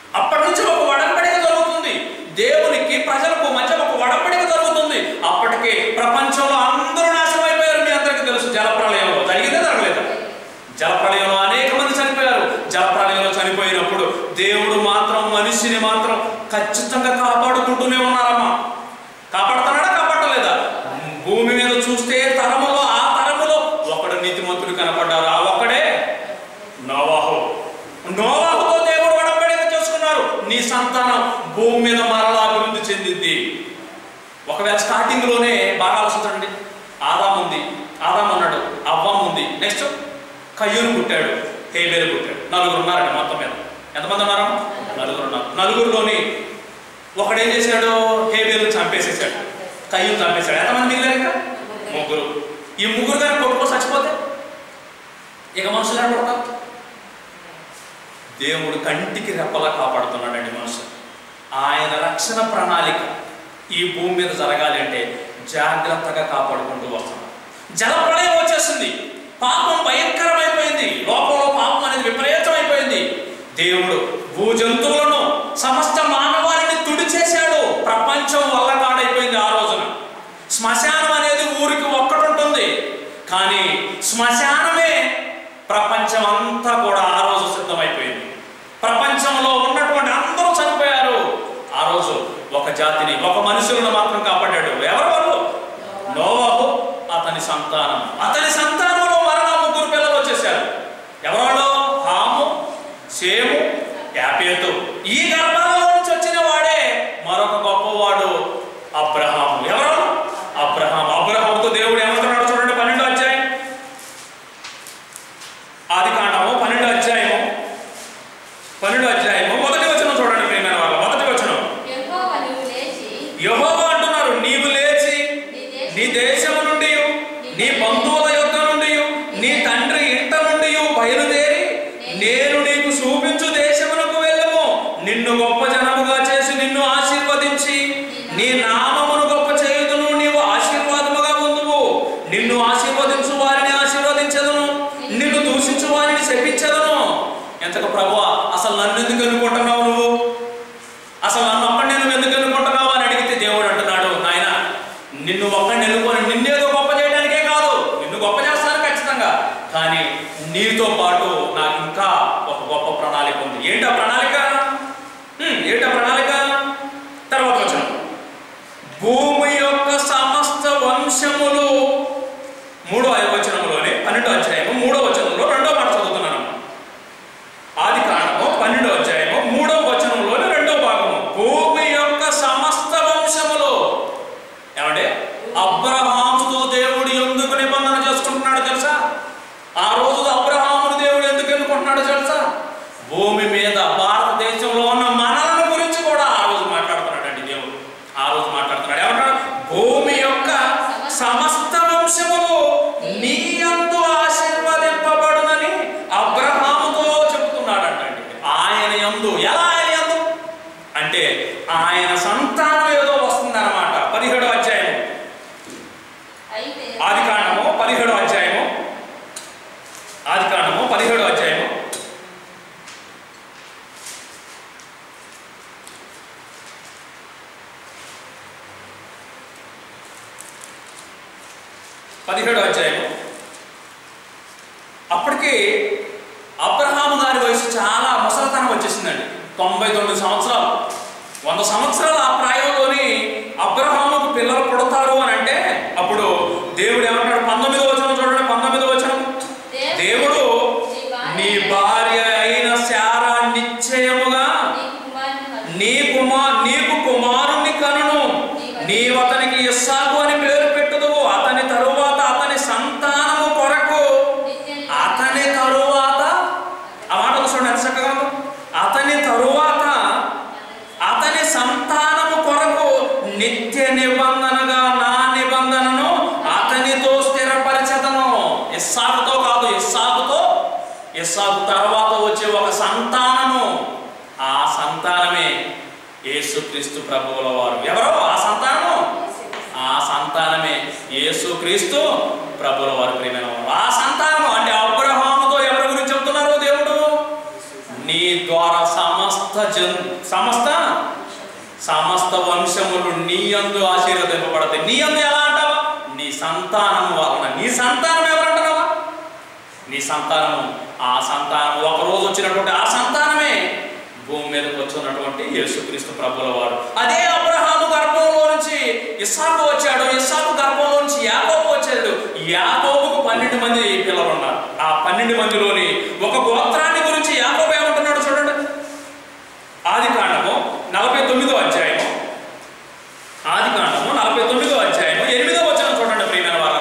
అప్పటి నుంచి ఒక వడంబడిక జరుగుతుంది దేవునికి ప్రజలకు మధ్య ఒక వడంబడిక జరుగుతుంది అప్పటికే ప్రపంచంలో అందరూ నాశనం అయిపోయారు మీ అందరికీ తెలుసు జలప్రలయంలో జరిగిందే జరగలేదు జలప్రలయంలో అనేక మంది చనిపోయారు జలప్రలయంలో చనిపోయినప్పుడు దేవుడు మాత్రం మనిషిని మాత్రం ఖచ్చితంగా కాపాడుకుంటూనే ఉన్నారమ్మా కాపాడుతున్నాడా కాపాడలేదా భూమి మీద చూస్తే తరములో ఆ తరములో ఒకడు నీతిమంతుడు కనపడ్డారు ఆ ఒక్కడే నోవాహు నోవాహుతో దేవుడు వడంబడిక చేసుకున్నారు నీ సంతానం భూమి మీద మరలా అభివృద్ధి చెందింది ఒకవేళ స్టార్టింగ్ లోనే బాగా ఆలోచించండి ఆదాం ఉంది ఆదాం ఉన్నాడు అవ్వం ఉంది నెక్స్ట్ కయ్యూరు పుట్టాడు హేబేలు పుట్టాడు నలుగురు ఉన్నారండి మొత్తం మీద ఎంతమంది ఉన్నారు నలుగురు ఉన్నారు నలుగురులోని ఒకడు ఏం చేశాడు హేబేలు చంపేసేసాడు కయ్యూరు చంపేశాడు ఎంతమంది మిగిలారు ఇంకా ముగ్గురు ఈ ముగ్గురు గారు కొట్టుకో చచ్చిపోతే ఇక మనుషులు ఎక్కడ పడతారు దేవుడు కంటికి రెప్పలా కాపాడుతున్నాడండి మనుషులు ఆయన రక్షణ ప్రణాళిక ఈ భూమి మీద జరగాలి అంటే జాగ్రత్తగా కాపాడుకుంటూ వస్తున్నాం జలప్రళయం వచ్చేసింది పాపం భయంకరమైపోయింది లోకంలో పాపం అనేది విపరీతమైపోయింది దేవుడు భూ జంతువులను సమస్త మానవాళిని తుడిచేశాడు ప్రపంచం వల్ల కాడైపోయింది ఆ రోజున శ్మశానం అనేది ఊరికి ఒక్కటి ఉంటుంది కానీ శ్మశానమే ప్రపంచం అంతా కూడా ఆ రోజు సిద్ధమైపోయింది ప్రపంచంలో ఉన్నటువంటి అందరూ చనిపోయారు ఆ రోజు ఒక జాతిని ఒక మనుషులను మాత్రం కాపాడాడు ఎవరు వాళ్ళు నోవాహు అతని సంతానం అతని సంతానంలో మరలా ముగ్గురు పిల్లలు వచ్చేసారు ఎవరు హాము సేము యాపేతు ఈ గర్భాలలో నుంచి వచ్చిన వాడే మరొక గొప్పవాడు అబ్రహాము ఎవరు అబ్రహాం అబ్రహాముతో దేవుడు ఏమంటున్నాడు చూడండి పన్నెండు అధ్యాయం ఆది కాండము పన్నెండు అధ్యాయము పన్నెండు అధ్యాయము మొదటి వచనం చూడండి ప్రియమైన వాళ్ళ మొదటి వచనం యెహోవా నీవు లేచి యెహోవా అంటున్నారు నీవు లేచి నీ దేశము నుండి నీ బంధువుల యొద్ద నుండి నీ తండ్రి ఇంట నుండి బయలుదేరి నేను నీకు చూపించు దేశమునకు వెళ్ళము నిన్ను గొప్ప జనముగా చేసి నిన్ను ఆశీర్వదించి నీ నామమును గొప్ప చేయుదును నీవు ఆశీర్వాదముగా పొందువు నిన్ను ఆశీర్వదించు వారిని ఆశీర్వదించదును నిన్ను దూషించు వారిని శపించదును ఎంతకు ప్రభువా అసలు నన్ను ఎందుకు అనుకుంటున్నావు నువ్వు అసలు నన్ను ఒక్కడిని నువ్వు ఎందుకు ఎన్నుకుంటున్నావు అని అడిగితే దేవుడు అంటున్నాడు నాయన నిన్ను ఒక్కడిని ఎన్నుకొని నిన్నేదో గొప్ప చేయడానికే కాదు నిన్ను గొప్ప చేస్తాను ఖచ్చితంగా కానీ నీతో పాటు నాకు ఇంకా ఒక గొప్ప ప్రణాళిక ఉంది ఏంటి ఆ ప్రణాళిక హ్మ్, ఏంటి ఆ ప్రణాళిక తర్వాత వచ్చిన భూమి యొక్క సమస్త వంశములు మూడో వచనంలోనే పన్నెండో అధ్యాయము మూడో వచనంలో రెండో మాట చదువుతున్నాను ఆది కాండము పన్నెండో అధ్యాయము మూడో వచనంలోని రెండో భాగము భూమి యొక్క సమస్త వంశములు ఏమంటే అబ్రహాముతో దేవుడు ఎందుకు నిబంధన చేసుకుంటున్నాడు తెలుసా ఆ రోజు అబ్రహామును దేవుడు ఎందుకు ఎన్నుకుంటున్నాడు తెలుసా భూమి మీద భారతదేశంలో ఉన్న మనలను గురించి కూడా ఆ రోజు మాట్లాడుతున్నాడండి దేవుడు ఆ రోజు మాట్లాడుతున్నాడు ఏమంటాడు భూమి యొక్క సమస్త వంశములు నీ యందు ఆశీర్వదింపబడునని అబ్రహాముతో చెబుతున్నాడంటండి ఆయన యందు ఎలా ఆయన యందు అంటే ఆయన సంతానం ఏదో వస్తుందన్నమాట పదిహేడో అధ్యాయం అయితే ఆది కాండము పదిహేడో అధ్యాయము ఆది కాండము పదిహేడో అధ్యాయము పదిహేడో అధ్యాయము అప్పటికి అబ్రహాము గారి వయసు చాలా ముసలితనం వచ్చేసిందండి తొంభై తొమ్మిది సంవత్సరాలు వంద సంవత్సరాల ఆ ప్రాయంలోని అబ్రహాముకు పిల్లలు పుడతారు అని అంటే అప్పుడు దేవుడు ఏమంటాడు పంతొమ్మిదో వచనం చూడండి పంతొమ్మిదో వచనం దేవుడు నీ భార్య అయిన శారా నిశ్చయముగా నీ కుమారుని కలుగు. నీ కుమార్ నీకు కుమారుని కనును నీవు అతనికి ఇస్సాకు అని పేరు పెట్టుదువు అతని తరువాత అతని సంతానము కొరకు నిత్య అతని తరువాత ఆ మాట చూడండి ఎంత చక్కగా ఉందో. అతని తరువాత అతని సంతానము కొరకు నిత్య నిబంధనగా నా నిబంధనను అతనితో స్థిరపరిచదను ఇస్సాకుతో కాదు ఇస్సాకుతో ఇస్సాకు తర్వాత వచ్చే ఒక సంతానము ఆ సంతానమే యేసుక్రీస్తు ప్రభువుల వారు ఎవరో ఆ సంతానము ఆ సంతానమే యేసుక్రీస్తు ప్రభుల వారి ప్రియమైన వారు ఆ సంతానము అంటే అబ్రహాముతో ఎవరి గురించి చెప్తున్నారు దేవుడు నీ ద్వారా సమస్త సమస్త జన్ సమస్త సమస్త వంశములు నీ యందు ఆశీర్వదింపబడతాయి నీ యందు ఎలా అంటావా నీ సంతానం వలన నీ సంతానం ఎవరంటున్నావా నీ సంతానము ఆ సంతానం ఒక రోజు వచ్చినటువంటి ఆ సంతానమే భూమి మీదకి వచ్చినటువంటి యేసుక్రీస్తు ప్రభుల వారు అదే అబ్రహాము గర్భంలో నుంచి ఇస్సాకు వచ్చాడు ఇస్సాకు గర్భంలో నుంచి యాకోబు వచ్చాడు యాకోబుకు పన్నెండు మంది పిల్లలు ఉన్నారు ఆ పన్నెండు మందిలోని ఒక గోత్రాన్ని గురించి యాకోబు ఏమంటున్నాడు చూడండి ఆది కాండము నలభై తొమ్మిదో అధ్యాయము ఆది కాండము నలభై తొమ్మిదో అధ్యాయము ఎనిమిదో వచ్చిన చూడండి ప్రియమైన వారా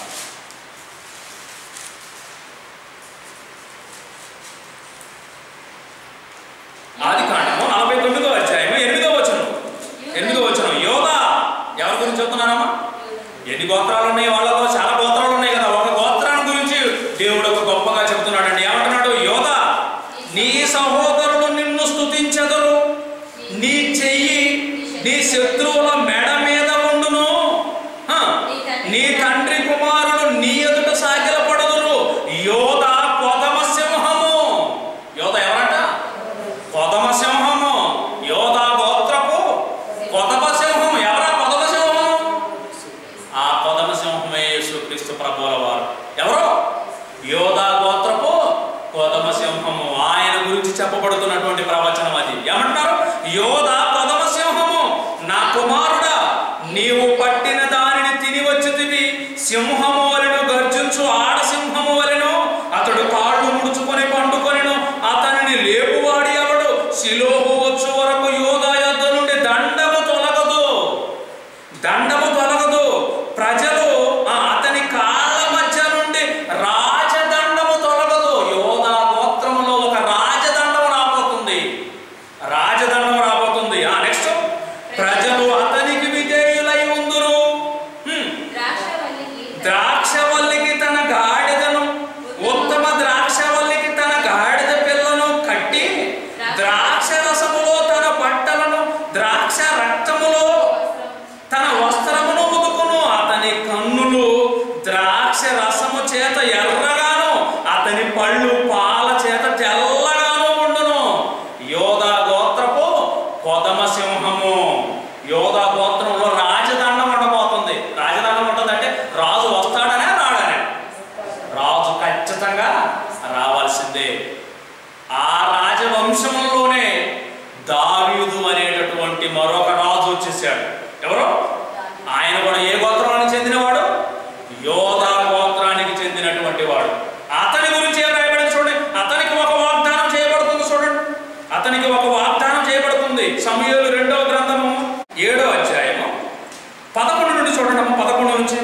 ఆది కాండము నలభై తొమ్మిదో అధ్యాయము ఎనిమిదో వచనం ఎనిమిదో వచనం యోగా ఎవరి గురించి చెప్తున్నారమ్మా ఎన్ని గోత్రాలు ఉన్నాయి వాళ్ళలో చాలా గోత్రాలు ఉన్నాయి కదా ఒక గోత్రాన్ని గురించి దేవుడు ఒక గొప్పగా చెప్తున్నాడండి ఏమంటున్నాడు యోగా నీ సహోదరులు నిన్ను స్తుతించెదరు నీ చెయ్యి నీ శత్రువుల మెడ మీద ఉండును హ, నీ తండ్రి కుమారుడు నీ ఎదుట సాగిలపడదురు యోధ కొదమ సింహము యోధ ఎవరట కొదమ సింహము యోధ గోత్రపు కొదమ సింహం ఎవరా కొదమ సింహము ఆ కొదమ సింహమే యేసుక్రీస్తు ప్రభువుల వారు ఎవరు యోధా గోత్రపు కొదమ సింహము ఆయన గురించి చెప్పబడుతున్నటువంటి ప్రవచనం అది ఏమంటారు యోధా కొదమ సింహము నా కుమారుడా నీవు పట్టిన దానిని తిని వచ్చితివి సింహము వలెను గర్జించు ఆడ సింహము వలెను అతడు కాళ్ళు ముడుచుకొని పండుకొనిను అతనిని లేపువాడి ఎవడు శిలోహు వచ్చు వరకు యోధా యొద్ద నుండి దండము తొలగదు దండము తొలగదు ప్రజలు ఆ అతని కాళ్ళ మధ్య నుండి రాజదండము తొలగదు యోధా గోత్రములో ఒక రాజదండం రాబోతుంది రాజదండం రాబోతుంది ఆ నెక్స్ట్ ప్రజలు అతనికి విధేయులై ఉందురు హ్మ్. ద్రాక్షవల్లికి ద్రాక్షవల్లికి తన గాడిదను ఉత్తమ ద్రాక్షవల్లికి తన గాడిద పిల్లను కట్టి ద్రాక్ష రసములో తన బట్టలను ద్రాక్ష రక్తములో వస్త్రం తన వస్త్రమును ఉదుకును అతని కన్నులు ద్రాక్ష రసము చేత ఎర్రగాను అతని పళ్ళు పాల చేత తెల్లగాను ఉండును యోధా గోత్రపు కొదమ సింహము యోధా గోత్రంలో రాజదండం ఉండబోతుంది రాజదండం ఉంటుందంటే రాజు వస్తాడనే రాడనే రాజు ఖచ్చితంగా రావాల్సిందే ఆ రాజవంశంలోనే దావీదు అనేటటువంటి మరొక రాజు వచ్చేసాడు ఎవరు ఆయన కూడా ఏ గోత్రానికి చెందినవాడు యోధా గోత్రానికి చెందినటువంటి వాడు అతని గురించి ఏం రాయబడింది చూడండి అతనికి ఒక వాగ్దానం చేయబడుతుంది చూడండి అతనికి ఒక వాగ్దానం చేయబడుతుంది సమయాలు రెండవ గ్రంథము ఏడో అధ్యాయము పదకొండు నుండి చూడండి అమ్మ పదకొండు నుంచి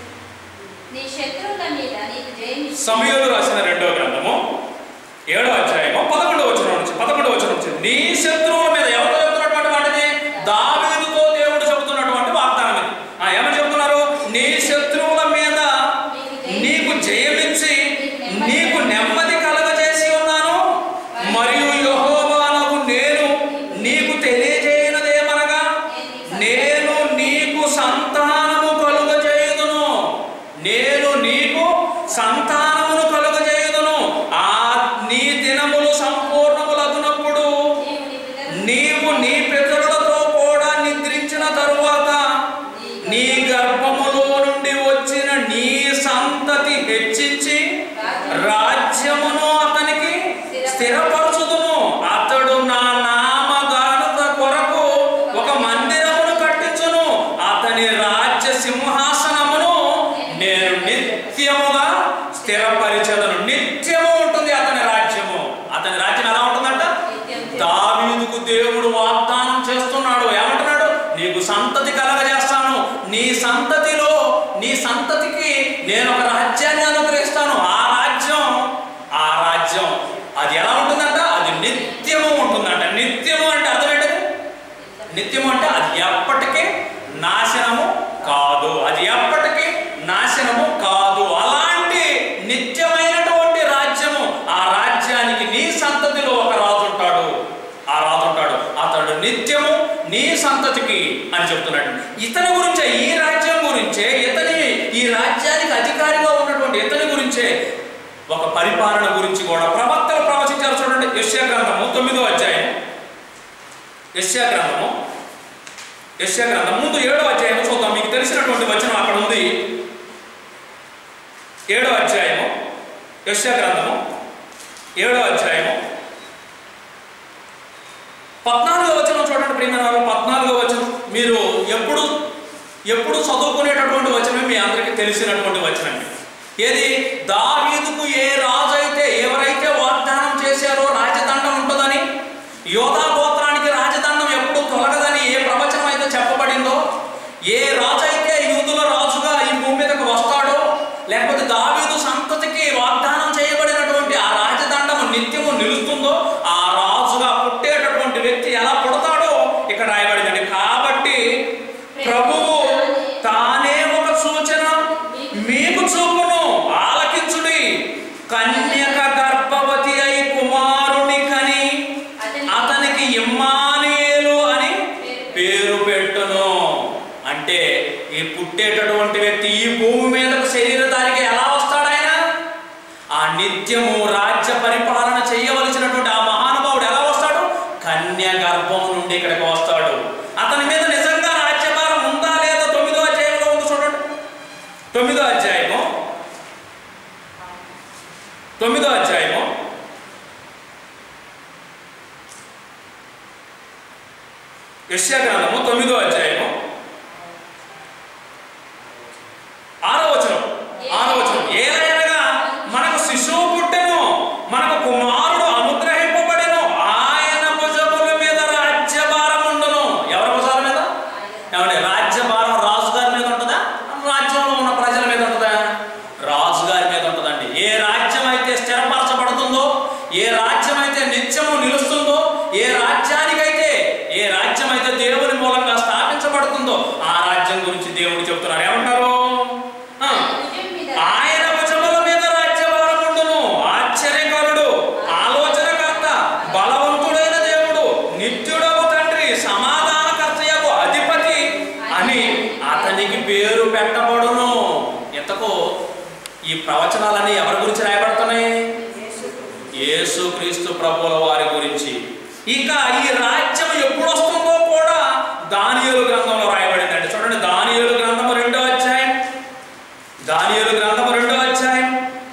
నీ శత్రువుల మీద నీకు జయమిచ్చు సమయాలు రాసిన రెండవ గ్రంథము ఏడో అధ్యాయము పదకొండవ వచనం నుంచి పదకొండవ వచనం నుంచి నీ శత్రువుల మీద ఎవరు చెప్తున్నటువంటి వాటిని దావీదుతో దేవుడు చెబుతున్నటువంటి వాగ్దానం ఇది ఆ ఏమని చెబుతున్నారు నీ శత్రువుల మీద నీకు జయమిచ్చి నీకు నెమ్మది కలగజేసి ఉన్నాను మరియు యెహోవానగు నేను నీకు తెలియజేయనదేమనగా నేను నీకు సంతానము కలుగజేయుదును నేను నీకు సంతానమును కలుగజేయుదును ఆ నీ దినములు సంపూర్ణములగునప్పుడు నీవు నీ పితరుల నీవు నీ పితరులతో కూడా నిద్రించిన తరువాత నీ గర్భములో నుండి వచ్చిన నీ సంతతి హెచ్చించి రాజ్యమును అతనికి స్థిరపరచుదును అతడు నా నామగానుక కొరకు ఒక మందిరమును కట్టించును అతని రాజ్య సింహాసనమును నేను నిత్యముగా స్థిరపరిచదను నిత్యము ఉంటుంది అతని రాజ్యము అతని రాజ్యం ఎలా ఉంటుందంట దావీదుకు దేవుడు వాగ్దానం చేస్తున్నాడు ఏమంటున్నాడు నీకు సంతతి కలగజేస్తాను నీ సంతతిలో నీ సంతతికి నేను ఒక రాజ్యాన్ని అనుగ్రహిస్తాను ఆ రాజ్యం ఆ రాజ్యం అది ఎలా ఉంటుందంట అది నిత్యము ఉంటుందంట నిత్యము అంటే అర్థం ఏంటది నిత్యము అంటే అది ఎప్పటికీ నాశనము కాదు అది ఎప్పటికీ నాశనము కాదు అలాంటి నిత్యమైనటువంటి రాజ్యము ఆ రాజ్యానికి నీ సంతతిలో ఒక రాజు ఉంటాడు ఆ రాజు ఉంటాడు అతడు నిత్యము నీ సంతతికి అని చెప్తున్నాడు ఇతని గురించే ఈ రాజ్యం గురించే ఇతని ఈ రాజ్యానికి అధికారిగా ఉన్నటువంటి ఇతని గురించే ఒక పరిపాలన గురించి కూడా ప్రవక్తలు ప్రవచించారు చూడండి యశ్యా గ్రంథము తొమ్మిదో అధ్యాయం యశ్యా గ్రంథము యశ్యా గ్రంథం ముందు ఏడో అధ్యాయం చూద్దాం మీకు తెలిసినటువంటి వచనం అక్కడ ఉంది ఏడో అధ్యాయము యశ్యా గ్రంథము ఏడో అధ్యాయము పద్నాలుగో వచనం చూడండి ప్రియమైన వాళ్ళు పద్నాలుగో వచనం మీరు ఎప్పుడు ఎప్పుడు చదువుకునేటటువంటి వచనం మీ అందరికీ తెలిసినటువంటి వచనం ఏది దావీదుకు ఏ రాజు అయితే ఎవరైతే వాగ్దానం చేశారో రాజదండం ఉంటుందని యోధా గోత్రానికి రాజదండం ఎప్పుడు తొలగదని ఏ ప్రవచనం అయితే చెప్పబడిందో ఏ రాజు అయితే యూదుల రాజుగా ఈ భూమి మీదకు వస్తాడో లేకపోతే దావీదు సంతతికి వాగ్దానం చేయబడినటువంటి ఆ రాజదండము నిత్యము నిలుస్తుందో ఆ రాజుగా పుట్టేటటువంటి వ్యక్తి ఎలా పుడతాడో ఇక్కడ రాయబడిందండి కాబట్టి ప్రభువు తానే ఒక సూచన మీకు చూపును ఆలకించుడి కన్యక గర్భవతి అయి కుమారుని కని అతనికి ఇమ్మానుయేలు అని పేరు పెట్టును అంటే ఈ పుట్టేటటువంటి వ్యక్తి ఈ భూమి మీదకు శరీరధారికి ఎలా వస్తాడు ఆయన ఆ నిత్యము రాజ్య పరిపాలన చేయవలసినటువంటి ఆ మహానుభావుడు ఎలా వస్తాడు కన్య గర్భం నుండి ఇక్కడికి వస్తాడు అతని మీద నిజంగా రాజ్యభారం ఉందా లేదా తొమ్మిదో అధ్యాయంలో ఉంది చూడండి తొమ్మిదో అధ్యాయము తొమ్మిదో అధ్యాయము యశ్యా గ్రంథము తొమ్మిదో అధ్యాయము ఆరో వచనం ఆరో వచనం ఏలైనగా మనకు శిశువు పుట్టెను మనకు కుమారుడు అనుగ్రహింపబడెను ఆయన భుజముల మీద రాజ్యభారం ఉండును ఎవరి భుజాల మీద ఏమండి రాజ్యభారం రాజుగారి మీద ఉంటుందా రాజ్యంలో ఉన్న ప్రజల మీద ఉంటుందా రాజుగారి మీద ఉంటుందండి ఏ రాజ్యం అయితే స్థిరపరచబడుతుందో ఏ రాజ్యం అయితే నిత్యము నిలుస్తుందో ఏ రాజ్యానికైతే ఏ రాజ్యం అయితే దేవుని మూలంగా స్థాపించబడుతుందో ఆ రాజ్యం గురించి దేవుడు చెప్తున్నారు ఏమంటారు ఆ, ఆయన భుజముల మీద రాజ్యభారం ఉండును ఆశ్చర్యకరుడు ఆలోచనకర్త బలవంతుడైన దేవుడు నిత్యుడవు తండ్రి సమాధానకర్తయగు అధిపతి అని అతనికి పేరు పెట్టబడును ఎంతకు ఈ ప్రవచనాలన్నీ ఎవరి గురించి రాయబడుతున్నాయి యేసుక్రీస్తు ప్రభుల వారి గురించి ఇక ఈ రాజ్యం ఎప్పుడు వస్తుందో కూడా దానియేలు గ్రంథంలో రాయబడిందండి చూడండి దానియేలు గ్రంథము రెండో అధ్యాయం దానియేలు గ్రంథము రెండో అధ్యాయం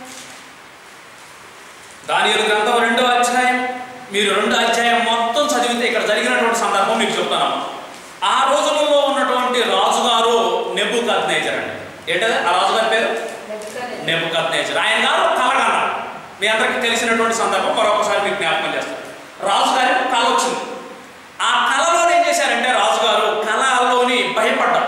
దానియేలు గ్రంథం రెండో అధ్యాయం మీరు రెండో అధ్యాయం మొత్తం చదివితే ఇక్కడ జరిగినటువంటి సందర్భం మీకు చెప్తాను ఆ రోజులలో ఉన్నటువంటి రాజుగారు నెబుకద్నేజర్ అండి ఏంటది ఆ రాజుగారి పేరు నెబుకద్నేజర్ ఆయన గారు కలగన్నారు మీ అందరికీ తెలిసినటువంటి సందర్భం మరొకసారి మీకు జ్ఞాపకం చేస్తాను రాజుగారికి కళ వచ్చింది ఆ కళలో ఏం చేశారంటే రాజుగారు కళలోని భయపడ్డారు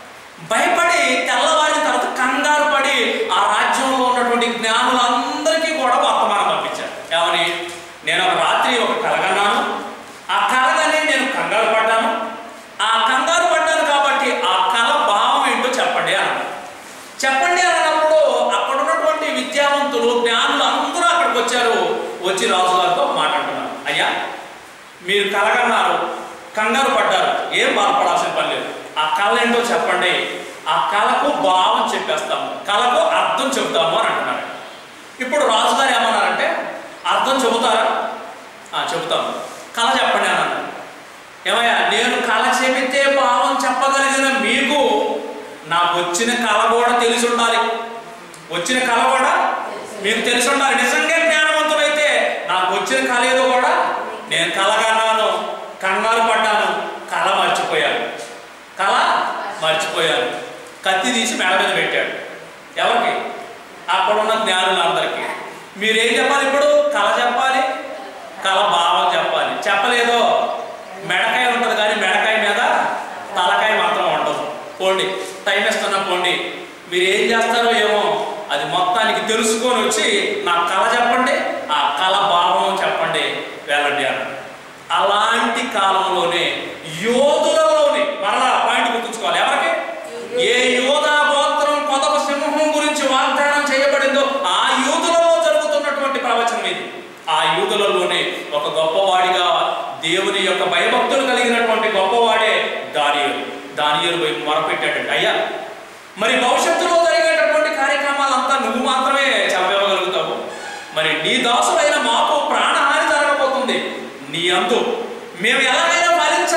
భయపడి తెల్లవారిన తర్వాత కంగారు పడి ఆ రాజ్యంలో ఉన్నటువంటి జ్ఞానులందరికీ కూడా వర్తమానం పంపించారు ఏమని నేను ఒక రాత్రి ఒక కలగన్నాను ఆ కలగని నేను కంగారు పడ్డాను ఆ కంగారు పడ్డాను కాబట్టి ఆ కళ భావం ఏంటో చెప్పండి అన్నాడు చెప్పండి అన్నప్పుడు అక్కడ ఉన్నటువంటి విద్యావంతులు జ్ఞానులు అందరూ అక్కడికి వచ్చారు వచ్చి రాజుగారితో మాట్లాడుతున్నారు అయ్యా మీరు కలగన్నారు కంగారు పడ్డారు ఏం బాధపడాల్సిన పని లేదు ఆ కళ ఏంటో చెప్పండి ఆ కళకు భావం చెప్పేస్తాము కళకు అర్థం చెబుతాము అని అంటున్నారు ఇప్పుడు రాజుగారు ఏమన్నారంటే అర్థం చెబుతారా "ఆ, చెబుతాము కళ చెప్పండి అని అన్నారు ఏమయ్యా నేను కళ చెబితే భావం చెప్పగలిగిన మీకు నాకు వచ్చిన కళ కూడా తెలిసి ఉండాలి వచ్చిన కళ కూడా మీకు తెలిసి ఉండాలి నిజంగా జ్ఞానవంతుడైతే నాకు వచ్చిన కళ ఏదో కూడా నేను కలగన్నాను కంగారు పడ్డాను కళ మర్చిపోయాను కళ మర్చిపోయాను కత్తి తీసి మెడ మీద పెట్టాడు ఎవరికి అక్కడ ఉన్న జ్ఞానులందరికీ మీరేం చెప్పాలి ఇప్పుడు కళ చెప్పాలి కళ భావం చెప్పాలి చెప్పలేదో మెడకాయ ఉంటుంది కానీ మెడకాయ మీద తలకాయ మాత్రం ఉండదు పోండి టైం ఇస్తున్నా పోండి మీరు ఏం చేస్తారో ఏమో అది మొత్తానికి తెలుసుకొని వచ్చి నా కళ చెప్పండి ఆ కళ భావం చెప్పండి వెళ్ళండి అన్నాడు అలాంటి కాలంలోనే యోధులలోని మరలా పాయింట్ గుర్తుంచుకోవాలి ఎవరికి ఏ యోధా గోత్రం కొదవ సింహం గురించి వాగ్దానం చేయబడిందో ఆ యూదులలో జరుగుతున్నటువంటి ప్రవచనం ఇది ఆ యూదులలోనే ఒక గొప్పవాడిగా దేవుని యొక్క భయభక్తులు కలిగినటువంటి గొప్పవాడే దానియులు దానియులు పోయి మొరపెట్టాడండి అయ్యా మరి భవిష్యత్తులో జరిగేటటువంటి కార్యక్రమాలంతా నువ్వు మాత్రమే చెప్పగలుగుతావు మరి నీ దాసులైన మాకు ప్రాణహాని జరగబోతుంది నీ అంతు మేము ఎలాగైనా ఫలించాలి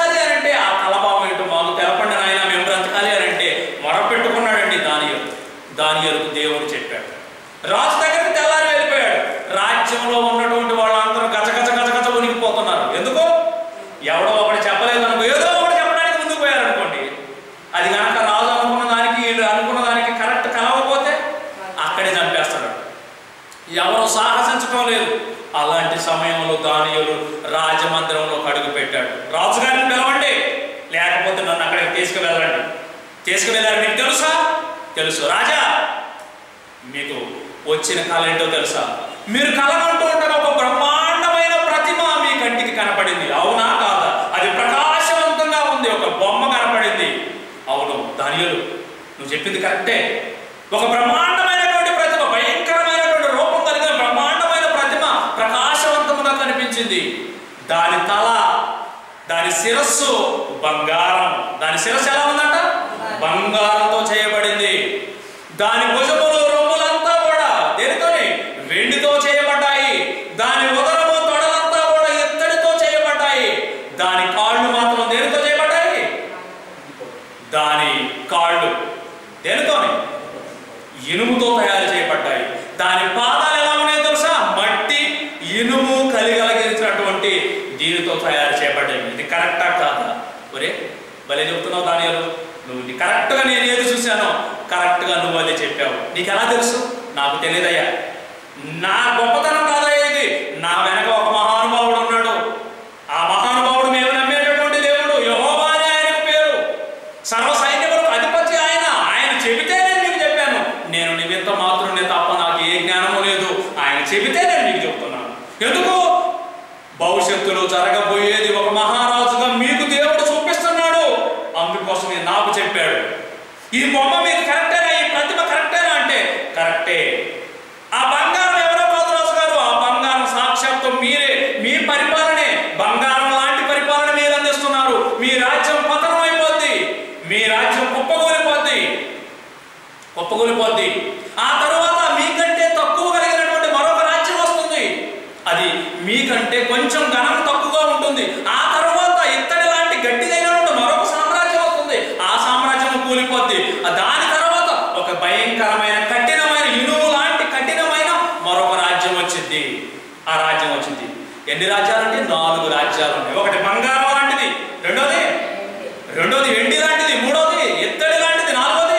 రాజు దగ్గరికి తెల్లారి వెళ్ళిపోయాడు రాజ్యంలో ఉన్నటువంటి వాళ్ళందరూ గజ గజ గజ గజ ఉనికిపోతున్నారు ఎందుకు ఎవడో ఒకటి చెప్పలేదు అనుకో ఏదో ఒకటి చెప్పడానికి ముందుకు పోయారు అనుకోండి అది కనుక రాజు అనుకున్న దానికి వీళ్ళు అనుకున్న దానికి కరెక్ట్ కలవకపోతే అక్కడే చంపేస్తాడు ఎవరు సాహసించడం లేదు అలాంటి సమయంలో దానియులు రాజమందిరంలో అడుగు పెట్టాడు రాజుగారిని పిలవండి లేకపోతే నన్ను అక్కడికి తీసుకువెళ్ళండి తీసుకువెళ్ళారు మీకు తెలుసా తెలుసు రాజా మీకు వచ్చిన కళ ఏంటో తెలుసా మీరు కలగంటూ ఉండగా ఒక బ్రహ్మాండమైన ప్రతిమ మీ కంటికి కనపడింది అవునా కాదా అది ప్రకాశవంతంగా ఉంది ఒక బొమ్మ కనపడింది అవును దానియులు నువ్వు చెప్పింది కరెక్టే ఒక బ్రహ్మాండమైనటువంటి ప్రతిమ భయంకరమైనటువంటి రూపం కలిగిన బ్రహ్మాండమైన ప్రతిమ ప్రకాశవంతముగా కనిపించింది దాని తల దాని శిరస్సు బంగారం దాని శిరస్సు ఎలా ఉందంట బంగారంతో చేయబడింది దాని భుజములు రొమ్ములంతా కూడా దేనితోని వెండితో చేయబడ్డాయి దాని ఉదరము తొడలంతా కూడా ఇత్తడితో చేయబడ్డాయి దాని కాళ్ళు మాత్రం దేనితో చేయబడ్డాయి దాని కాళ్ళు దేనితోని ఇనుముతో తయారు చేయబడ్డాయి దాని పాదాలు ఎలా ఉన్నాయో తెలుసా మట్టి ఇనుము కలిగలిగించినటువంటి దీనితో తయారు చేయబడ్డాయి ఇది కరెక్టా కాదా ఒరే భలే చెప్తున్నావు దానియాలు నువ్వు ఇది కరెక్ట్గా నేను ఏది చూశానో కరెక్ట్గా నువ్వు అదే చెప్పావు నీకు ఎలా తెలుసు నాకు తెలియదయ్యా నా గొప్పతనం కాదయ్యా ఇది నా వెనక ఒక మహానుభావుడు ఉన్నాడు ఆ మహానుభావుడు మేము నమ్మేటటువంటి దేవుడు యెహోవా అని ఆయనకు పేరు సర్వ సైన్యములకు అధిపతి ఆయన ఆయన చెబితే నేను మీకు చెప్పాను నేను నిమిత్త మాత్రుని తప్ప నాకు ఏ జ్ఞానము లేదు ఆయన చెబితే నేను మీకు చెప్తున్నాను ఎందుకు భవిష్యత్తులో జరగబోయేది ఒక మహారాజుగా మీకు దేవుడు చూపిస్తున్నాడు అందుకోసమే నాకు చెప్పాడు ఈ బొమ్మ మీకు కరెక్టేనా ఈ ప్రతిమ కరెక్టేనా అంటే కరెక్టే ఆ బంగారం ఎవరో కాదు రాజు గారు ఆ బంగారం సాక్షాత్తు మీరే మీ పరిపాలనే బంగారం లాంటి పరిపాలన మీరు అందిస్తున్నారు మీ రాజ్యం పతనం అయిపోద్ది మీ రాజ్యం కుప్పకూలిపోద్ది కుప్పకూలిపోద్ది ఆ తరువాత మీకంటే తక్కువ కలిగినటువంటి మరొక రాజ్యం వస్తుంది అది మీకంటే కొంచెం ఘనం తక్కువగా ఉంటుంది ఆ తరువాత ఇత్తడి లాంటి గట్టిదైనటువంటి మరొక సామ్రాజ్యం వస్తుంది ఆ సామ్రాజ్యం కూలిపోద్ది ఆ దాని తర్వాత ఒక భయంకరమైన కఠినమైన ఇనుము లాంటి కఠినమైన మరొక రాజ్యం వచ్చింది ఆ రాజ్యం వచ్చింది ఎన్ని రాజ్యాలంటే నాలుగు రాజ్యాలు ఉన్నాయి ఒకటి బంగారం లాంటిది రెండోది రెండోది వెండి లాంటిది మూడోది ఇత్తడి లాంటిది నాలుగోది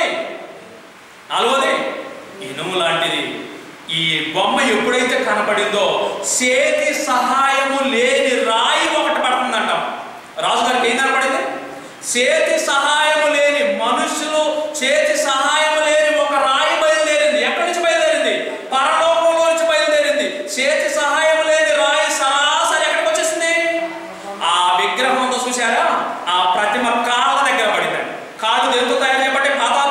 నాలుగోది ఇనుము లాంటిది ఈ బొమ్మ ఎప్పుడైతే కనపడిందో చేతి సహాయము లేని రాయి ఒకటి పడుతుందంట రాజుగారికి ఏం కనపడింది చేతి సహాయము లేని మనుషులు చేతి సహాయము లేని ఒక రాయి బయలుదేరింది ఎక్కడి నుంచి బయలుదేరింది పరలోకంలో నుంచి బయలుదేరింది చేతి సహాయం లేని రాయి సరాసరి ఎక్కడికి వచ్చేసింది ఆ విగ్రహం ఉందో చూసారా ఆ ప్రతిమ కాళ్ళ దగ్గర పడిందండి కాళ్ళు దేంతో తయారు చేయబట్టే పాదాలు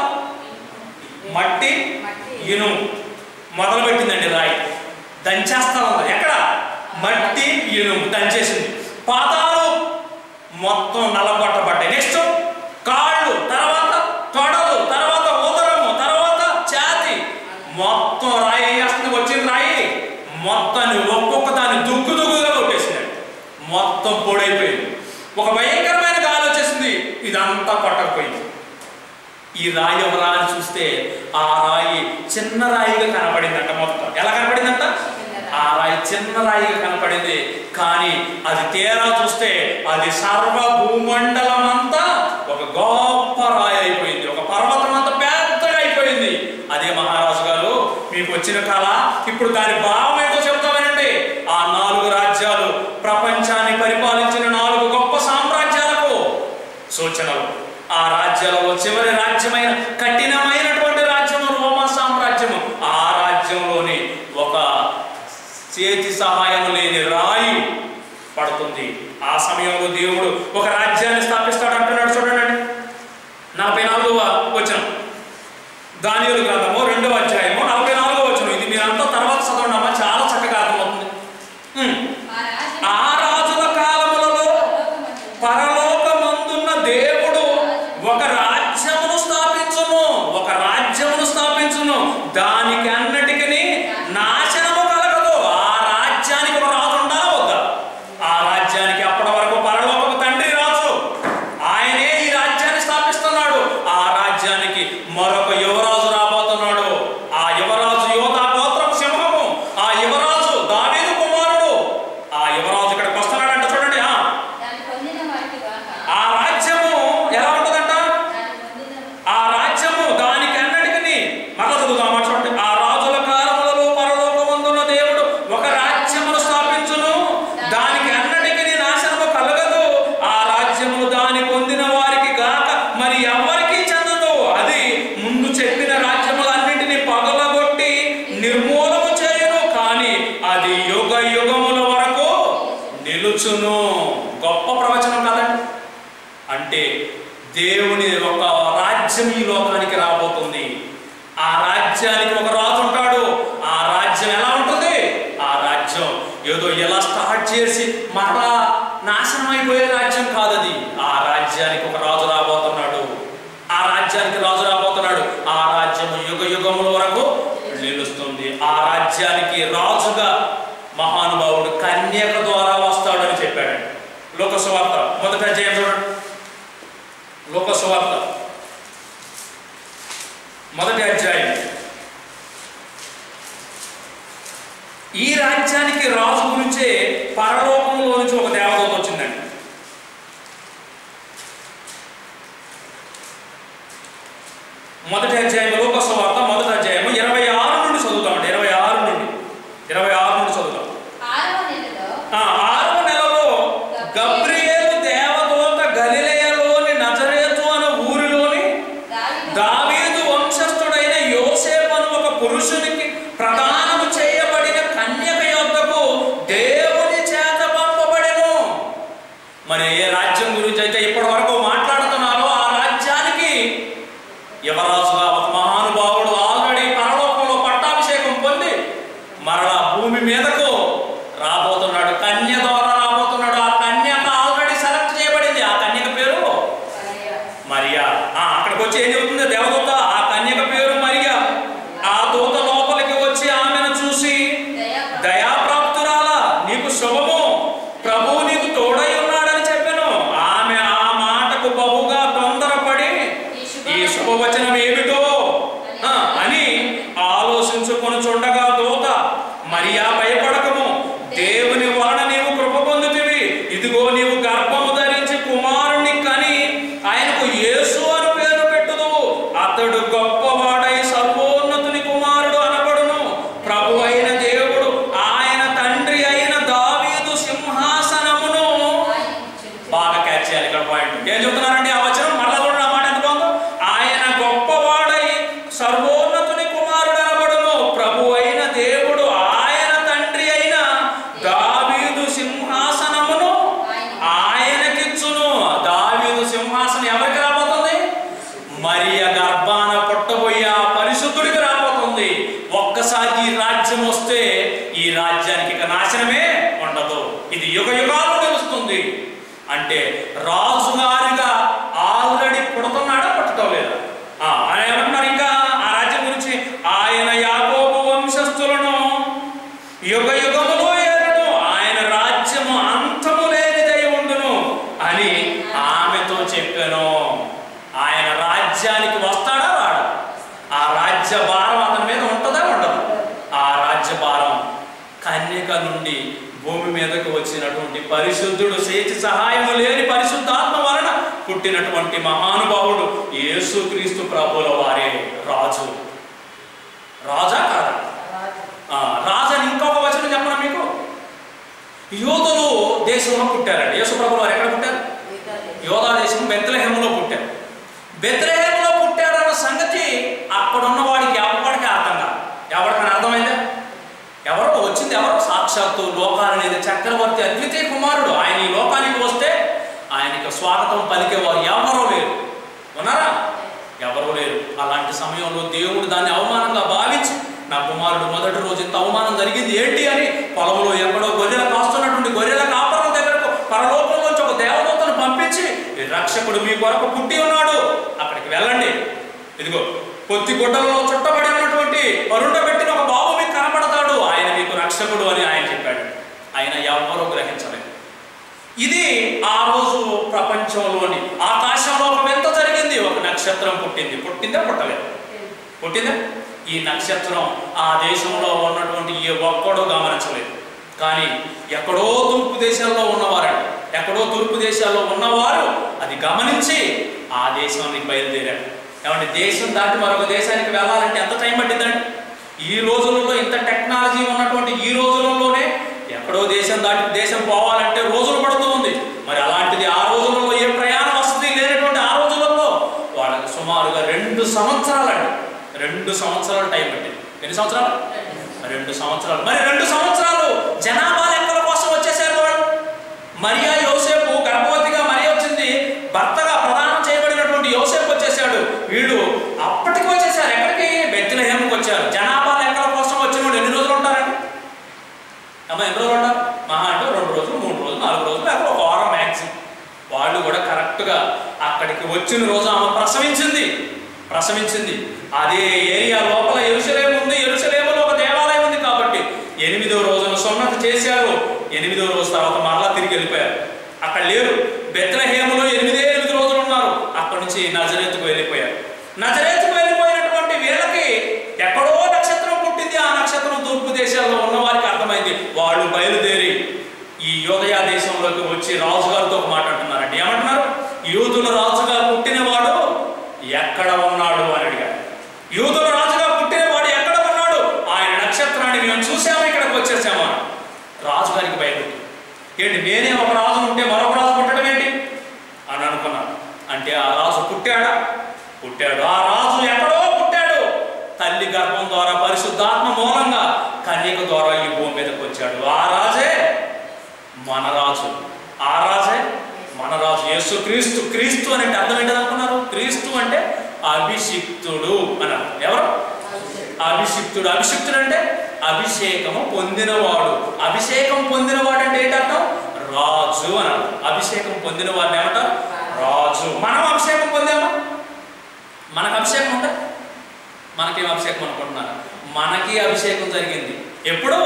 మట్టి ఇనుము మొదలు పెట్టిందండి రాయి దంచేస్తా ఉంది ఎక్కడ మట్టి ఇనుము దంచేసింది పాదాలు మొత్తం నల్లగొట్టబడ్డాయి నెక్స్ట్ కాళ్ళు తర్వాత తొడలు తర్వాత ఉదరము తర్వాత ఛాతి మొత్తం రాయి వేస్తుంది వచ్చిన రాయి మొత్తాన్ని ఒక్కొక్క దాన్ని దుగ్గు దుగ్గుగా కొట్టేసిందండి మొత్తం పొడైపోయింది ఒక భయంకరమైన గాలి వచ్చేసింది ఇదంతా కొట్టకపోయింది ఈ రాయి ఎవరా అని చూస్తే ఆ రాయి చిన్న రాయిగా కనపడిందంట మొత్తం ఎలా కనపడిందంట ఆ రాయి చిన్న రాయిగా కనపడింది కానీ అది తీరా చూస్తే అది సర్వ భూమండలం అంతా ఒక గొప్ప రాయి అయిపోయింది ఒక పర్వతం అంతా పెద్దగా అయిపోయింది అదే మహారాజు గారు మీకు వచ్చిన కళ ఇప్పుడు దాని భావం ఏంటో చెప్తామేనండి ఆ నాలుగు రాజ్యాలు ప్రపంచాన్ని పరిపాలించిన నాలుగు గొప్ప సామ్రాజ్యాలకు సూచనలు ఆ రాజ్యాలలో చివరి రాజ్యమైన కఠినమైనటువంటి రాజ్యము రోమా సామ్రాజ్యము ఆ రాజ్యంలోని ఒక చేతి సహాయం లేని రాయి పడుతుంది ఆ సమయంలో దేవుడు ఒక రాజ్యాన్ని స్థాపిస్తాడు అంటున్నాడు చూడండి నలభై నాలుగవ వచనం దానియులు గ్రంథము రెండవ అధ్యాయము నలభై నాలుగవ వచనం ఇది మీరంతా తర్వాత చదవండి అమ్మా చాలా చక్కగా అర్థమవుతుంది ఉమ్. ఆ ఆ రాజుల కాలములలో పరలోకమందున్న దేవుడు ఒక రాజ్యమును స్థాపించును ఒక రాజ్యమును స్థాపించును దానికి అన్నిటికీ నాశనము కలగదు ఆ రాజ్యానికి ఒక రాజు ఉండాలా వద్దా ఆ రాజ్యానికి అప్పటి వరకు పరలోకపు తండ్రి రాజు ఆయనే ఈ రాజ్యాన్ని స్థాపిస్తున్నాడు ఆ రాజ్యానికి మరొక యువరాజు రాబోతున్నాడు నిలుచును గొప్ప ప్రవచనం కదండి అంటే దేవుని ఒక రాజ్యం ఈ లోకానికి రాబోతుంది ఆ రాజ్యానికి ఒక రాజు ఉంటాడు ఆ రాజ్యం ఎలా ఉంటుంది ఆ రాజ్యం ఏదో ఎలా స్టార్ట్ చేసి మరలా నాశనం అయిపోయే రాజ్యం కాదది ఆ రాజ్యానికి ఒక రాజు రాబోతున్నాడు ఆ రాజ్యానికి రాజు రాబోతున్నాడు ఆ రాజ్యం యుగ యుగముల వరకు నిలుస్తుంది ఆ రాజ్యానికి రాజుగా మహానుభావుడు కన్యక ద్వారా వస్తాడని చెప్పాడు లోకసువార్త మొదట అధ్యాయం చూడండి లోకసువార్త మొదటి అధ్యాయం ఈ రాజ్యానికి రాజు గురించే పరలోకంలో నుంచి ఒక దేవదూత వచ్చిందండి మొదటి అధ్యాయం లోకసువార్త మొదటి అధ్యాయం ఇరవై ఆరు నుండి చదువుతామండి ఇరవై ఆరు నుండి ఇరవై ఆరు నుండి చదువుతాం ఆరవ నెలలో ఆ ఆరవ నెలలో గబ్రియేలు దేవదూత గలిలయలోని నజరేతు అనే ఊరిలోని దావీదు దావీదు వంశస్థుడైన యోసేపను ఒక పురుషునికి ప్రదానము చేయబడిన కన్యక యొద్దకు దేవుని చేత పంపబడెను మరి ఏ రాజ్యం గురించి అయితే ఇప్పటి వరకు మాట్లాడుతున్నారో ఆ రాజ్యానికి యువరాజుగా ఒక మహానుభావుడు ఆల్రెడీ పరలోకంలో పట్టాభిషేకం పొంది మరలా భూమి మీదకు రాబోతున్నాడు కన్య ద్వారా రాబోతున్నాడు ఆ కన్యక ఆల్రెడీ సెలెక్ట్ చేయబడింది ఆ కన్యక పేరు మరియా. మరియా ఆ, అక్కడికి వచ్చి ఏం చెబుతుంది దేవదూత ఆ కన్యక పేరు మరియా ఆ దూత లోపలికి వచ్చి ఆమెను చూసి దయాప్ర- దయాప్రాప్తురాలా నీకు శుభము ప్రభువు నీకు తోడై ఉన్నాడని చెప్పాను ఆమె ఆ మాటకు బహుగా తొందరపడి ఈ శుభ- ఈ శుభవచనం ఏమిటో ఆ, అని ఆలోచించుకొని చూడగా దూత మరియా భయపడకము దేవుని వలన నీవు కృప పొందుతివి ఇదిగో నీవు గర్భము ధరించి కుమారుని కని ఆయనకు యేసు అని పేరు పెట్టుదువు అతడు గొప్పవాడై సర్వోన్నతుని కుమారుడు అనబడును ప్రభు అయిన దేవుడు ఆయన తండ్రి అయిన దావీదు సింహాసనమును ఆయనకిచ్చును. బాగా క్యాచ్ చేయాలి ఇక్కడ పాయింట్ ఏం చెప్తున్నారండి ఆ వచనం మరలా చూడండి ఆ మాట ఎంత బాగుందో ఆయన గొప్పవాడై సర్వోన్నతుని కుమారుడు అనబడును ప్రభు అయిన దేవుడు ఆయన తండ్రి అయిన దావీదు సింహాసనమును ఆయనకిచ్చును దావీదు సింహాసనం ఎవరికి రాబోతుంది మరియ గర్భాన పుట్టబోయే ఆ పరిశుద్ధుడికి రాబోతుంది ఒక్కసారి ఈ రాజ్యం వస్తే ఈ రాజ్యానికి ఇక నాశనమే ఉండదు ఇది యుగ యుగాలు నిలుస్తుంది అంటే రాజుగారిగా ఆల్రెడీ పుడుతున్నాడా పుట్టడం లేదా ఆ, ఆయన ఏమంటున్నారు ఇంకా ఆ రాజ్యం గురించి ఆయన యాకోబు వంశస్థులను యుగ యుగములో ఏలును ఆయన రాజ్యము అంతము లేనిదై ఉండును అని ఆమెతో చెప్పాను ఆయన రాజ్యానికి వస్తాడా రాడా ఆ రాజ్య భారం అతని మీద ఉంటుందా ఉండదు ఆ రాజ్య భారం కన్యక నుండి భూమి మీదకు వచ్చినటువంటి పరిశుద్ధుడు చేతి సహాయము లేని పరిశుద్ధాత్మ వలన పుట్టినటువంటి మహానుభావుడు యేసుక్రీస్తు ప్రభుల వారే రాజు రాజా కాదా ఆ, రాజని ఇంకొక వచనం చెప్పనా మీకు యోధులు దేశంలో పుట్టారండి యేసుప్రభు వారు ఎక్కడ పుట్టారు యోధా దేశం బెత్లహేములో పుట్టారు బెత్లహేములో పుట్టారన్న సంగతి అక్కడ ఉన్న వాడికి ఎవరికి అర్థం కాదు ఎవరికైనా అర్థమైందా ఎవరో వచ్చింది ఎవరో సాక్షాత్తు లోకాలనేది చక్రవర్తి అద్వితీయ కుమారుడు ఆయన ఈ లోకానికి వస్తే ఆయనకి స్వాగతం పలికేవారు ఎవరో లేరు ఉన్నారా ఎవరూ లేరు అలాంటి సమయంలో దేవుడు దాన్ని అవమానంగా భావించి నా కుమారుడు మొదటి రోజు ఇంత అవమానం జరిగింది ఏంటి అని పొలంలో ఎక్కడో గొర్రెలు కాస్తున్నటువంటి గొర్రెల కాపరం దగ్గరకు పరలోకంలోంచి ఒక దేవదూతను పంపించి "ఈ రక్షకుడు మీ కొరకు పుట్టి ఉన్నాడు అక్కడికి వెళ్ళండి ఇదిగో కొద్ది గుడ్డలలో చుట్టబడి ఉన్నటువంటి అరుండ పెట్టిన ఒక బాబు మీకు కనపడతాడు ఆయన మీకు రక్షకుడు అని ఆయన చెప్పాడు ఆయన ఎవరూ గ్రహించలేదు ఇది ఆ రోజు ప్రపంచంలోని ఆకాశంలో ఒక వింత జరిగింది ఒక నక్షత్రం పుట్టింది పుట్టిందా పుట్టలేదు పుట్టిందా ఈ నక్షత్రం ఆ దేశంలో ఉన్నటువంటి ఏ ఒక్కడూ గమనించలేదు కానీ ఎక్కడో తూర్పు దేశాల్లో ఉన్నవారండి ఎక్కడో తూర్పు దేశాల్లో ఉన్నవారు అది గమనించి ఆ దేశానికి బయలుదేరారు ఏమంటే దేశం దాటి మరొక దేశానికి వెళ్ళాలంటే ఎంత టైం పట్టిందండి ఈ రోజులలో ఇంత టెక్నాలజీ ఉన్నటువంటి ఈ రోజులలోనే ఎక్కడో దేశం దాటి దేశం పోవాలంటే రోజులు పడుతూ ఉంది మరి అలాంటిది ఆ రోజులలో ఏ ప్రయాణ వసతి లేనటువంటి ఆ రోజులలో వాళ్ళకి సుమారుగా రెండు సంవత్సరాలండి రెండు సంవత్సరాలు టైం పట్టింది ఎన్ని సంవత్సరాలు రెండు సంవత్సరాలు మరి రెండు సంవత్సరాలు జనాభా లెక్కల కోసం వచ్చేసారు వాళ్ళు ఎన్ని రోజులు ఉండాలి మహా అంటే రెండు రోజులు మూడు రోజులు నాలుగు రోజులు లేకపోతే ఒక వారం మ్యాక్సిమం వాళ్ళు కూడా కరెక్ట్గా అక్కడికి వచ్చిన రోజు ఆమె ప్రసవించింది ప్రసవించింది అదే ఏరియా లోపల ఎరుసలేము ఉంది ఎరుసలేములో ఒక దేవాలయం ఉంది కాబట్టి ఎనిమిదో రోజున సున్నతి చేశారు ఎనిమిదో రోజు తర్వాత మరలా తిరిగి వెళ్ళిపోయారు అక్కడ లేరు బెత్లహేములో ఎనిమిదే ఎనిమిది రోజులు ఉన్నారు అక్కడి నుంచి నజరేతుకు వెళ్ళిపోయారు నజరేతుకు వెళ్ళిపోయినటువంటి వీళ్ళకి ఎక్కడో నక్షత్రం పుట్టింది ఆ నక్షత్రం తూర్పు దేశాల్లో ఉన్న వారికి అర్థమైంది వాళ్ళు బయలుదేరి ఈ యోదయ దేశంలోకి వచ్చి రాజుగారితో ఒక మాట అంటున్నారండి ఏమంటున్నారు యూదుల రాజుగా పుట్టినవాడు ఎక్కడ ఉన్నాడు అని అడిగారు యూదుల రాజుగా పుట్టినవాడు ఎక్కడ ఉన్నాడు ఆయన నక్షత్రాన్ని మేము చూసాము ఇక్కడికి వచ్చేసాము అని. రాజుగారికి భయపెట్టి ఏంటి నేనే ఒక రాజు ఉంటే మరొక రాజు పుట్టడం ఏంటి అని అనుకున్నాను అంటే ఆ రాజు పుట్టాడా పుట్టాడు ఆ రాజు ఎక్కడో పుట్టాడు తల్లి గర్భం ద్వారా పరిశుద్ధాత్మ మూలంగా కన్యక ద్వారా ఈ భూమి మీదకి వచ్చాడు ఆ రాజే మన రాజు ఆ రాజే మన రాజు యేసు క్రీస్తు క్రీస్తు అని అంటే అర్థం ఏంటని అనుకున్నారు క్రీస్తు అంటే అభిషిక్తుడు అన్నారు ఎవరు అభిషిక్తుడు అభిషిక్తుడు అంటే అభిషేకము పొందినవాడు అభిషేకం పొందినవాడు అంటే ఏంటర్థం రాజు అని అర్థం అభిషేకం పొందిన వాడిని ఏమంటారు రాజు మనం అభిషేకం పొందామా మనకు అభిషేకం ఉందా మనకేం అభిషేకం అనుకుంటున్నారు మనకి అభిషేకం జరిగింది ఎప్పుడు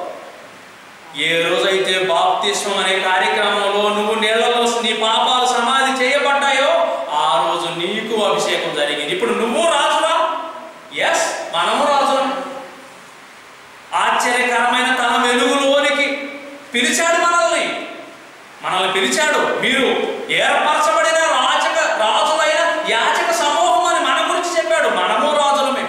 ఏ రోజైతే బాప్తిస్మం అనే కార్యక్రమంలో నువ్వు నీళ్ళలో నీ పాపాలు సమాధి చేయబడ్డాయో ఆ రోజు నీకు అభిషేకం జరిగింది ఇప్పుడు నువ్వు రాజురా ఎస్ మనము రాజురా ఆశ్చర్యకరమైన తన వెలుగులోనికి పిలిచాడు మనల్ని మనల్ని పిలిచాడు మీరు ఏర్పరచబడిన రాజక రాజులైన యాచక సమూహం అని మన గురించి చెప్పాడు మనము రాజులమే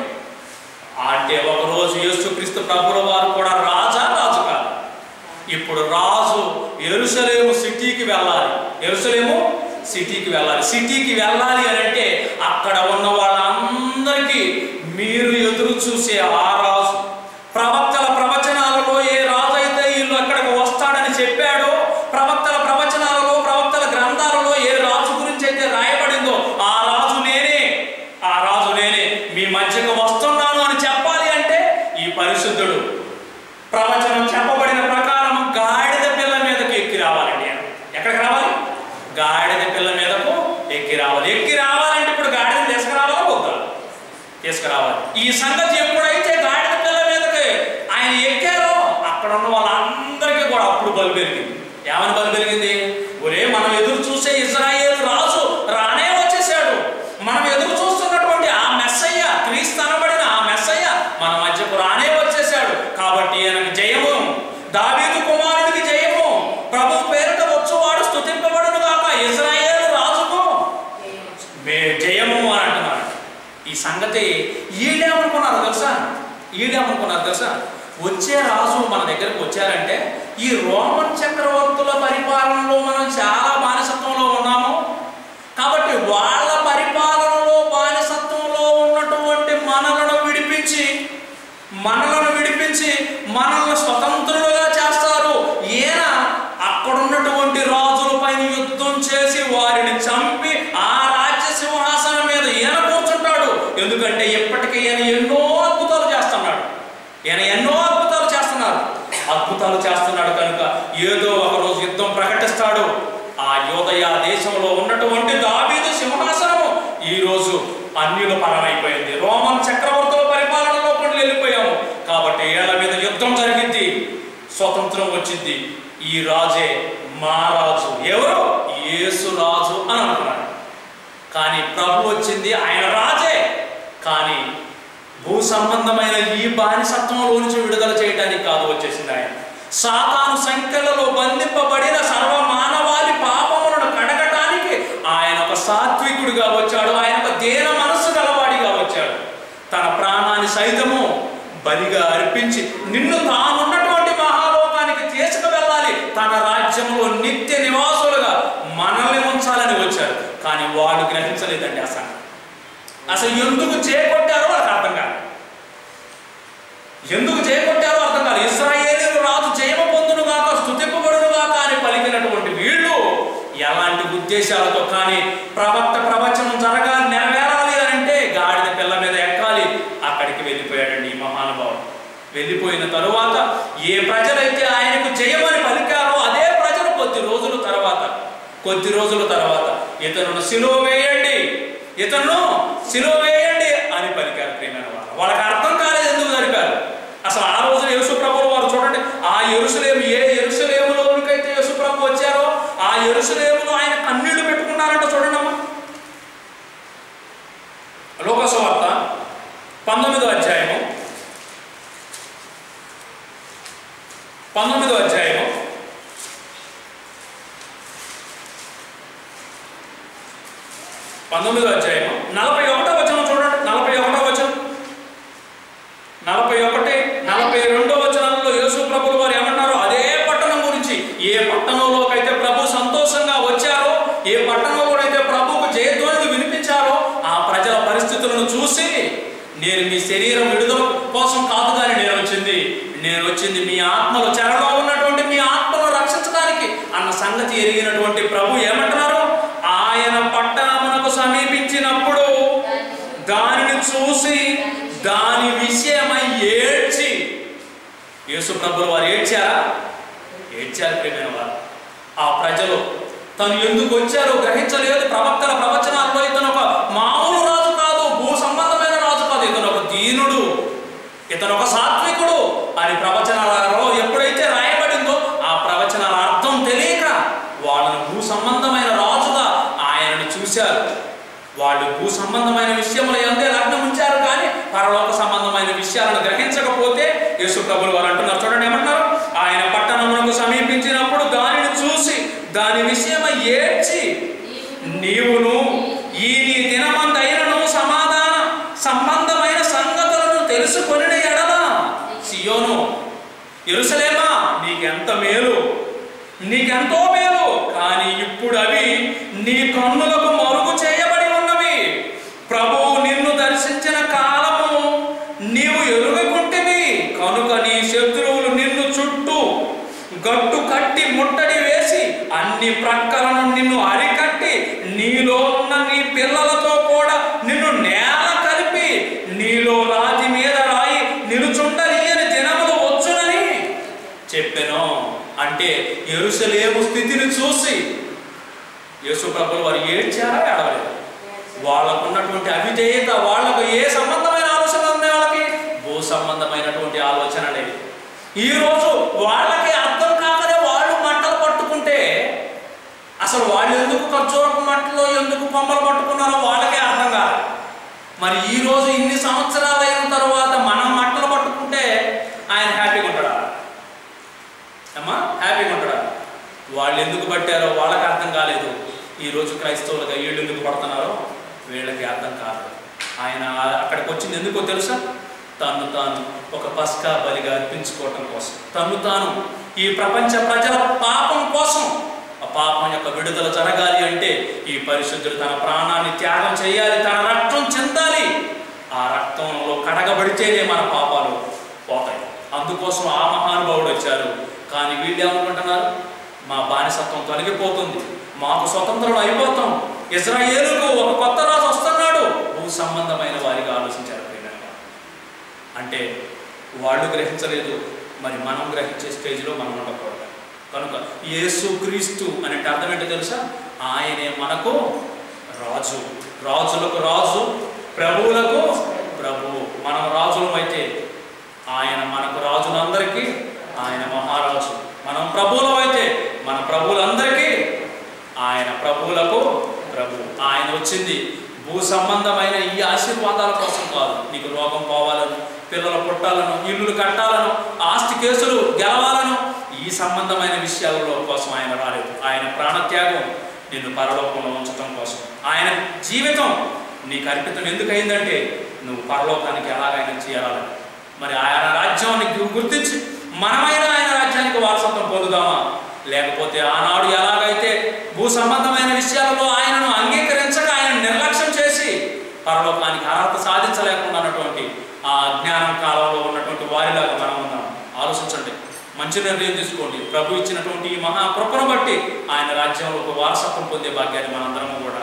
అంటే ఒక రోజు యేసుక్రీస్తు ప్రభుల వారు కూడా రాజా రాజు కాదు ఇప్పుడు రాజు ఎరుసలేము సిటీకి వెళ్ళాలి ఎరుసలేము సిటీకి వెళ్ళాలి సిటీకి వెళ్ళాలి అని అంటే అక్కడ ఉన్న వాళ్ళందరికీ మీరు ఎదురు చూసే ఆ రాజు ప్రవక్తల ప్రవచనాలలో ఏ రాజు అయితే వీళ్ళు అక్కడికి వస్తాడని చెప్పాడో ప్రవక్తల ప్రవచనాలలో ప్రవక్తల గ్రంథాలలో ఏ రాజు గురించి అయితే రాయబడిందో ఆ రాజు నేనే ఆ రాజు నేనే మీ మధ్యకు వస్తున్నాను అని చెప్పాలి అంటే ఈ పరిశుద్ధుడు ప్రవచనం చెప్పబడిన ప్రకారం గాడిద పిల్ల మీదకి ఎక్కి రావాలండి ఆయన. ఎక్కడికి రావాలి గాడిద పిల్ల మీదకు ఎక్కి రావాలి ఎక్కి రావాలంటే ఇప్పుడు గాడిద తీసుకురావాలా వద్దా తీసుకురావాలి ఈ సంగతి ఎప్పుడైతే గాడిద పిల్ల మీదకి ఆయన ఎక్కారో అక్కడ ఉన్న వాళ్ళందరికీ కూడా అప్పుడు బలు పెరిగింది ఏమని బలు పెరిగింది ఒరే మనం ఎదురు చూసే ఇజ్రాయేల్ రాజు రానే వచ్చేసాడు మనం ఎదురు చూస్తున్నటువంటి ఆ మెస్సయ్య క్రీస్తు అనబడిన ఆ మెస్సయ్య మన మధ్యకు రానే వచ్చేసాడు కాబట్టి ఈయనకు జయము దావీదు కుమారుడికి జయము ప్రభు పేరుట వచ్చువాడు స్తుతింపబడును గాక ఇజ్రాయేల్ రాజుకు మే జయము అని అంటున్నారు ఈ సంగతి వీళ్ళేమనుకున్నారు తెలుసా వీళ్ళేమనుకున్నారు తెలుసా వచ్చే రాజు మన దగ్గరకు వచ్చారంటే ఈ రోమన్ చక్రవర్తుల పరిపాలనలో మనం చాలా బానిసత్వంలో ఉన్నాము కాబట్టి వాళ్ళ పరిపాలనలో బానిసత్వంలో ఉన్నటువంటి మనలను విడిపించి మనలను విడిపించి మనల్ని స్వతంత్రులుగా చేస్తారు ఈయన అక్కడ ఉన్నటువంటి రాజుల పైన యుద్ధం చేసి వారిని చంపి ఆ రాజ్య సింహాసనం మీద ఈయన కూర్చుంటాడు ఎందుకంటే ఇప్పటికీ ఈయన ఎన్నో అద్భుతాలు చేస్తున్నాడు ఈయన ఎన్నో అద్భుతాలు చేస్తున్నారు అద్భుతాలు చేస్తున్నాడు కనుక ఏదో ఒక రోజు యుద్ధం ప్రకటిస్తాడు ఆ యోదయ దేశంలో ఉన్నటువంటి దావీదు సింహాసనము ఈ రోజు అన్యుల పరమైపోయింది రోమన్ చక్రవర్తుల పరిపాలనలో కూడా వెళ్ళిపోయాము కాబట్టి ఏళ్ల మీద యుద్ధం జరిగింది స్వతంత్రం వచ్చింది ఈ రాజే మా రాజు ఎవరు యేసు రాజు అని అనుకున్నాడు కానీ ప్రభు వచ్చింది ఆయన రాజే కానీ భూ సంబంధమైన ఈ బానిసత్వంలో నుంచి విడుదల చేయడానికి కాదు వచ్చేసింది ఆయన సాతాను సంఖ్యలలో బంధింపబడిన సర్వ మానవాళి పాపములను కడగటానికి ఆయన ఒక సాత్వికుడిగా వచ్చాడు ఆయన ఒక దేన మనస్సు గలవాడిగా వచ్చాడు తన ప్రాణాన్ని సైతము బలిగా అర్పించి నిన్ను తానున్నటువంటి మహాలోకానికి తీసుకు వెళ్ళాలి తన రాజ్యంలో నిత్య నివాసులుగా మనల్ని ఉంచాలని వచ్చారు కానీ వాళ్ళు గ్రహించలేదండి ఆ సంగతి అసలు ఎందుకు చేకొట్టారో వాళ్ళకి అర్థం కాదు ఎందుకు చేకొట్టారో అర్థం కాదు ఇస్రాయేలీలు రాజు జయమ పొందును గాక స్థుతింపబడును గాక అని పలికినటువంటి వీళ్ళు ఎలాంటి ఉద్దేశాలతో కానీ ప్రవక్త ప్రవచనం జరగాలి నెరవేరాలి అని అంటే గాడిద పిల్ల మీద ఎక్కాలి అక్కడికి వెళ్ళిపోయాడండి ఈ మహానుభావుడు వెళ్ళిపోయిన తరువాత ఏ ప్రజలైతే ఆయనకు కొద్ది రోజుల తర్వాత ఇతరును సిలువ వేయండి ఇతరును సిలువ వేయండి అని పలికారు ప్రియమైన వారు వాళ్ళకి అర్థం కాలేదు ఎందుకు జరిపారు అసలు ఆ రోజున యేసు ప్రభువు వారు చూడండి ఆ ఎరుసలేము ఏ ఎరుసలేములోనికైతే యేసు ప్రభు వచ్చారో ఆ ఎరుసలేములో ఆయన కన్నీళ్లు పెట్టుకున్నారంట చూడండి అమ్మా లోకసువార్త పంతొమ్మిదో అధ్యాయము పంతొమ్మిదో అధ్యాయము పంతొమ్మిదో అధ్యాయము నలభై ఒకటో వచనం చూడండి నలభై ఒకటో వచనం నలభై ఒకటి నలభై రెండో వచనంలో యేసు ప్రభులు వారు ఏమన్నారు అదే పట్టణం గురించి ఏ పట్టణంలోకైతే ప్రభు సంతోషంగా వచ్చారో ఏ పట్టణంలో అయితే ప్రభుకు జయధ్వని వినిపించారో ఆ ప్రజల పరిస్థితులను చూసి నేను మీ శరీరం విడుదల కోసం కాదు కానీ నేను వచ్చింది నేను వచ్చింది మీ ఆత్మలో చెరలో ఉన్నటువంటి మీ ఆత్మను రక్షించడానికి అన్న సంగతి ఎరిగినటువంటి ప్రభు ఏమంటున్నారు ఆయన పట్టణమునకు సమీపించినప్పుడు దానిని చూసి దాని విషయమై ఏడ్చి యేసు ప్రభులు వారు ఏడ్చారా ఏడ్చారు ప్రేమైన వారు ఆ ప్రజలు తను ఎందుకు వచ్చారో గ్రహించలేదు ప్రవక్తల ప్రవచనాల్లో ఇతను ఒక మామూలు రాజు కాదు భూ సంబంధమైన రాజు కాదు ఇతను ఒక దీనుడు ఇతను ఒక సాత్వికుడు అని ప్రవచనాలలో ఎప్పుడైతే రాయబడిందో ఆ ప్రవచనాల అర్థం తెలియక వాళ్ళను భూ సంబంధమైన రాజుగా ఆయనను చూశారు వాళ్ళు భూ సంబంధమైన విషయముల అందే లగ్నం ఉంచారు కానీ పరలోక సంబంధమైన విషయాలను గ్రహించకపోతే యేసు ప్రభులు వారు అంటున్నారు చూడండి ఏమన్నారు ఆయన పట్టణమునకు సమీపించినప్పుడు దానిని చూసి దాని విషయమై ఏడ్చి నీవును ఈ నీ దినమందైనను సమాధాన సంబంధమైన సంగతులను తెలుసుకొని ఎడల సియోను ఎరుసలేమా నీకెంత మేలు నీకెంతో మేలు కానీ ఇప్పుడు అవి నీ కన్నులకు మరుగు చేయబడి ఉన్నవి ప్రభువు నిన్ను దర్శించిన కాలము నీవు ఎరుగకుంటివి కనుక నీ శత్రువులు నిన్ను చుట్టూ గట్టు కట్టి ముట్టడి వేసి అన్ని ప్రక్కలను నిన్ను అరికట్టి నీలో ఉన్న నీ పిల్లలతో కూడా నిన్ను నేల కలిపి నీలో రాతి మీద రాయి నిలుచుండని దినములు వచ్చునని చెప్పాను అంటే ఎరుసలేము స్థితిని చూసి యేసు ప్రభులు వారు ఏడ్చారా ఏడవలేదు వాళ్ళకు ఉన్నటువంటి అవిధేయత వాళ్ళకు ఏ సంబంధమైన ఆలోచన ఉంది వాళ్ళకి భూ సంబంధమైనటువంటి ఆలోచన అనేది ఈ రోజు వాళ్ళకి అర్థం కాకనే వాళ్ళు మంటలు పట్టుకుంటే అసలు వాళ్ళు ఎందుకు ఖర్చూరపు మంటలో ఎందుకు కొమ్మలు పట్టుకున్నారో వాళ్ళకే అర్థం కాదు మరి ఈ రోజు ఇన్ని సంవత్సరాలు అయిన తర్వాత మనం మంటలు పట్టుకుంటే ఆయన హ్యాపీగా ఉంటాడా అమ్మా హ్యాపీగా ఉంటాడా వాళ్ళు ఎందుకు పట్టారో వాళ్ళకి అర్థం కాలేదు ఈ రోజు క్రైస్తవులుగా వీళ్ళు ఎందుకు పడుతున్నారో వీళ్ళకి అర్థం కాదు ఆయన అక్కడికి వచ్చింది ఎందుకో తెలుసా తను తాను ఒక పస్కా బలిగా అర్పించుకోవటం కోసం తను తాను ఈ ప్రపంచ ప్రజల పాపం కోసం ఆ పాపం యొక్క విడుదల జరగాలి అంటే ఈ పరిశుద్ధుడు తన ప్రాణాన్ని త్యాగం చేయాలి తన రక్తం చెందాలి ఆ రక్తంలో కడగబడితేనే మన పాపాలు పోతాయి అందుకోసం ఆ మహానుభావుడు వచ్చారు కానీ వీళ్ళు ఏమనుకుంటున్నారు మా బానిసత్వం తొలగిపోతుంది మాకు స్వతంత్రం అయిపోతాం ఇజ్రాయేలుకు ఒక కొత్త రాజు వస్తున్నాడు భూ సంబంధమైన వారిగా ఆలోచించారు ప్రియమైన అంటే వాళ్ళు గ్రహించలేదు మరి మనం గ్రహించే స్టేజ్లో మనం ఉండకూడదు కనుక యేసు క్రీస్తు అనే అర్థం ఏంటో తెలుసా ఆయనే మనకు రాజు రాజులకు రాజు ప్రభువులకు ప్రభువు మనం రాజులమైతే ఆయన మనకు రాజులందరికీ ఆయన మహారాజు మనం ప్రభువులం అయితే మన ప్రభువులందరికీ ఆయన ప్రభువులకు ప్రభు ఆయన వచ్చింది భూ సంబంధమైన ఈ ఆశీర్వాదాల కోసం కాదు నీకు రోగం పోవాలను పిల్లలు పుట్టాలను ఇల్లులు కట్టాలను ఆస్తి కేసులు గెలవాలను ఈ సంబంధమైన విషయాలలో కోసం ఆయన రాలేదు ఆయన ప్రాణత్యాగం నిన్ను పరలోకంలో ఉంచడం కోసం ఆయన జీవితం నీకు అర్పితం ఎందుకు అయిందంటే నువ్వు పరలోకానికి ఎలాగైనా చేయాలని మరి ఆయన రాజ్యాన్ని గు- గుర్తించి మనమైన ఆయన రాజ్యానికి వారసత్వం పొందుదామా లేకపోతే ఆనాడు ఎలాగైతే భూ సంబంధమైన విషయాలలో ఆయనను అంగీకరించక ఆయన నిర్లక్ష్యం చేసి పరలోకానికి అర్హత సాధించలేకుండా ఉన్నటువంటి ఆ అజ్ఞానం కాలంలో ఉన్నటువంటి వారిలాగా మనం ఉన్నాం ఆలోచించండి మంచి నిర్ణయం తీసుకోండి ప్రభు ఇచ్చినటువంటి ఈ మహా కృపను బట్టి ఆయన రాజ్యంలో ఒక వారసత్వం పొందే భాగ్యాన్ని మనందరం కూడా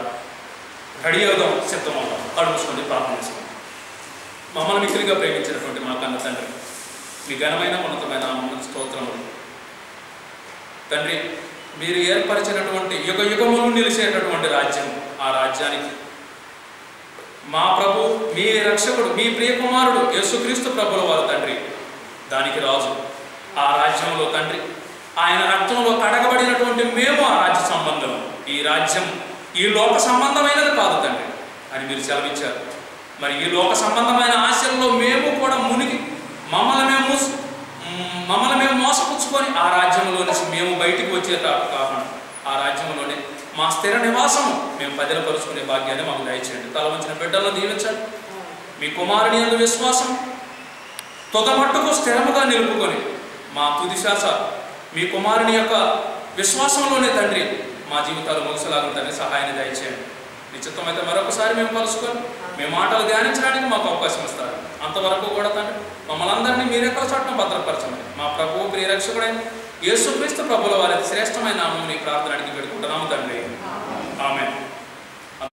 రెడీ అవుదాం సిద్ధం అవుదాం కడుపుకోండి ప్రార్థన చేసుకోండి మమ్మల్ని మిక్కిలిగా ప్రేమించినటువంటి మా కన్న తండ్రి మీ ఘనమైన ఉన్నతమైన నామమునకు స్తోత్రములు తండ్రి మీరు ఏర్పరిచినటువంటి యుగ యుగములు నిలిచేటటువంటి రాజ్యం ఆ రాజ్యానికి మా ప్రభు మీ రక్షకుడు మీ ప్రియకుమారుడు యేసుక్రీస్తు ప్రభుల వారు తండ్రి దానికి రాజు ఆ రాజ్యంలో తండ్రి ఆయన రక్తంలో కడగబడినటువంటి మేము ఆ రాజ్య సంబంధం ఈ రాజ్యం ఈ లోక సంబంధమైనది కాదు తండ్రి అని మీరు సెలవిచ్చారు మరి ఈ లోక సంబంధమైన ఆశల్లో మేము కూడా మునిగి మమ్మల్ని మేము మూసు- మ్, మమ్మల్ని మేము మోసపుచ్చుకొని ఆ రాజ్యంలో నుంచి మేము బయటికి వచ్చే కా- కాకుండా ఆ రాజ్యంలోనే మా స్థిర నివాసం మేము పదిలపరుచుకునే భాగ్యాన్ని మాకు దయచేయండి తల వంచిన బిడ్డలను దీవించండి మీ కుమారుని యందు విశ్వాసం తుదమట్టుకు స్థిరముగా నిలుపుకొని మా తుది శ్వాస మీ కుమారుని యొక్క విశ్వాసంలోనే తండ్రి మా జీవితాలు ముగిసలాగా తండ్రి సహాయాన్ని దయచేయండి నిశ్చితమైతే మరొకసారి మేము కలుసుకొని మీ మాటలు ధ్యానించడానికి మాకు అవకాశం ఇస్తారు అంతవరకు కూడా తండ్రి మమ్మల్ని అందరినీ మీరెక్కడ చట్టం భద్రపరచండి మా ప్రభువు ప్రియరక్షకుడైన యేసుక్రీస్తు ప్రభుల వారి శ్రేష్టమైన నామం నీ ప్రార్థన అడిగి పెట్టుకుంటున్నాము తండ్రి ఆమె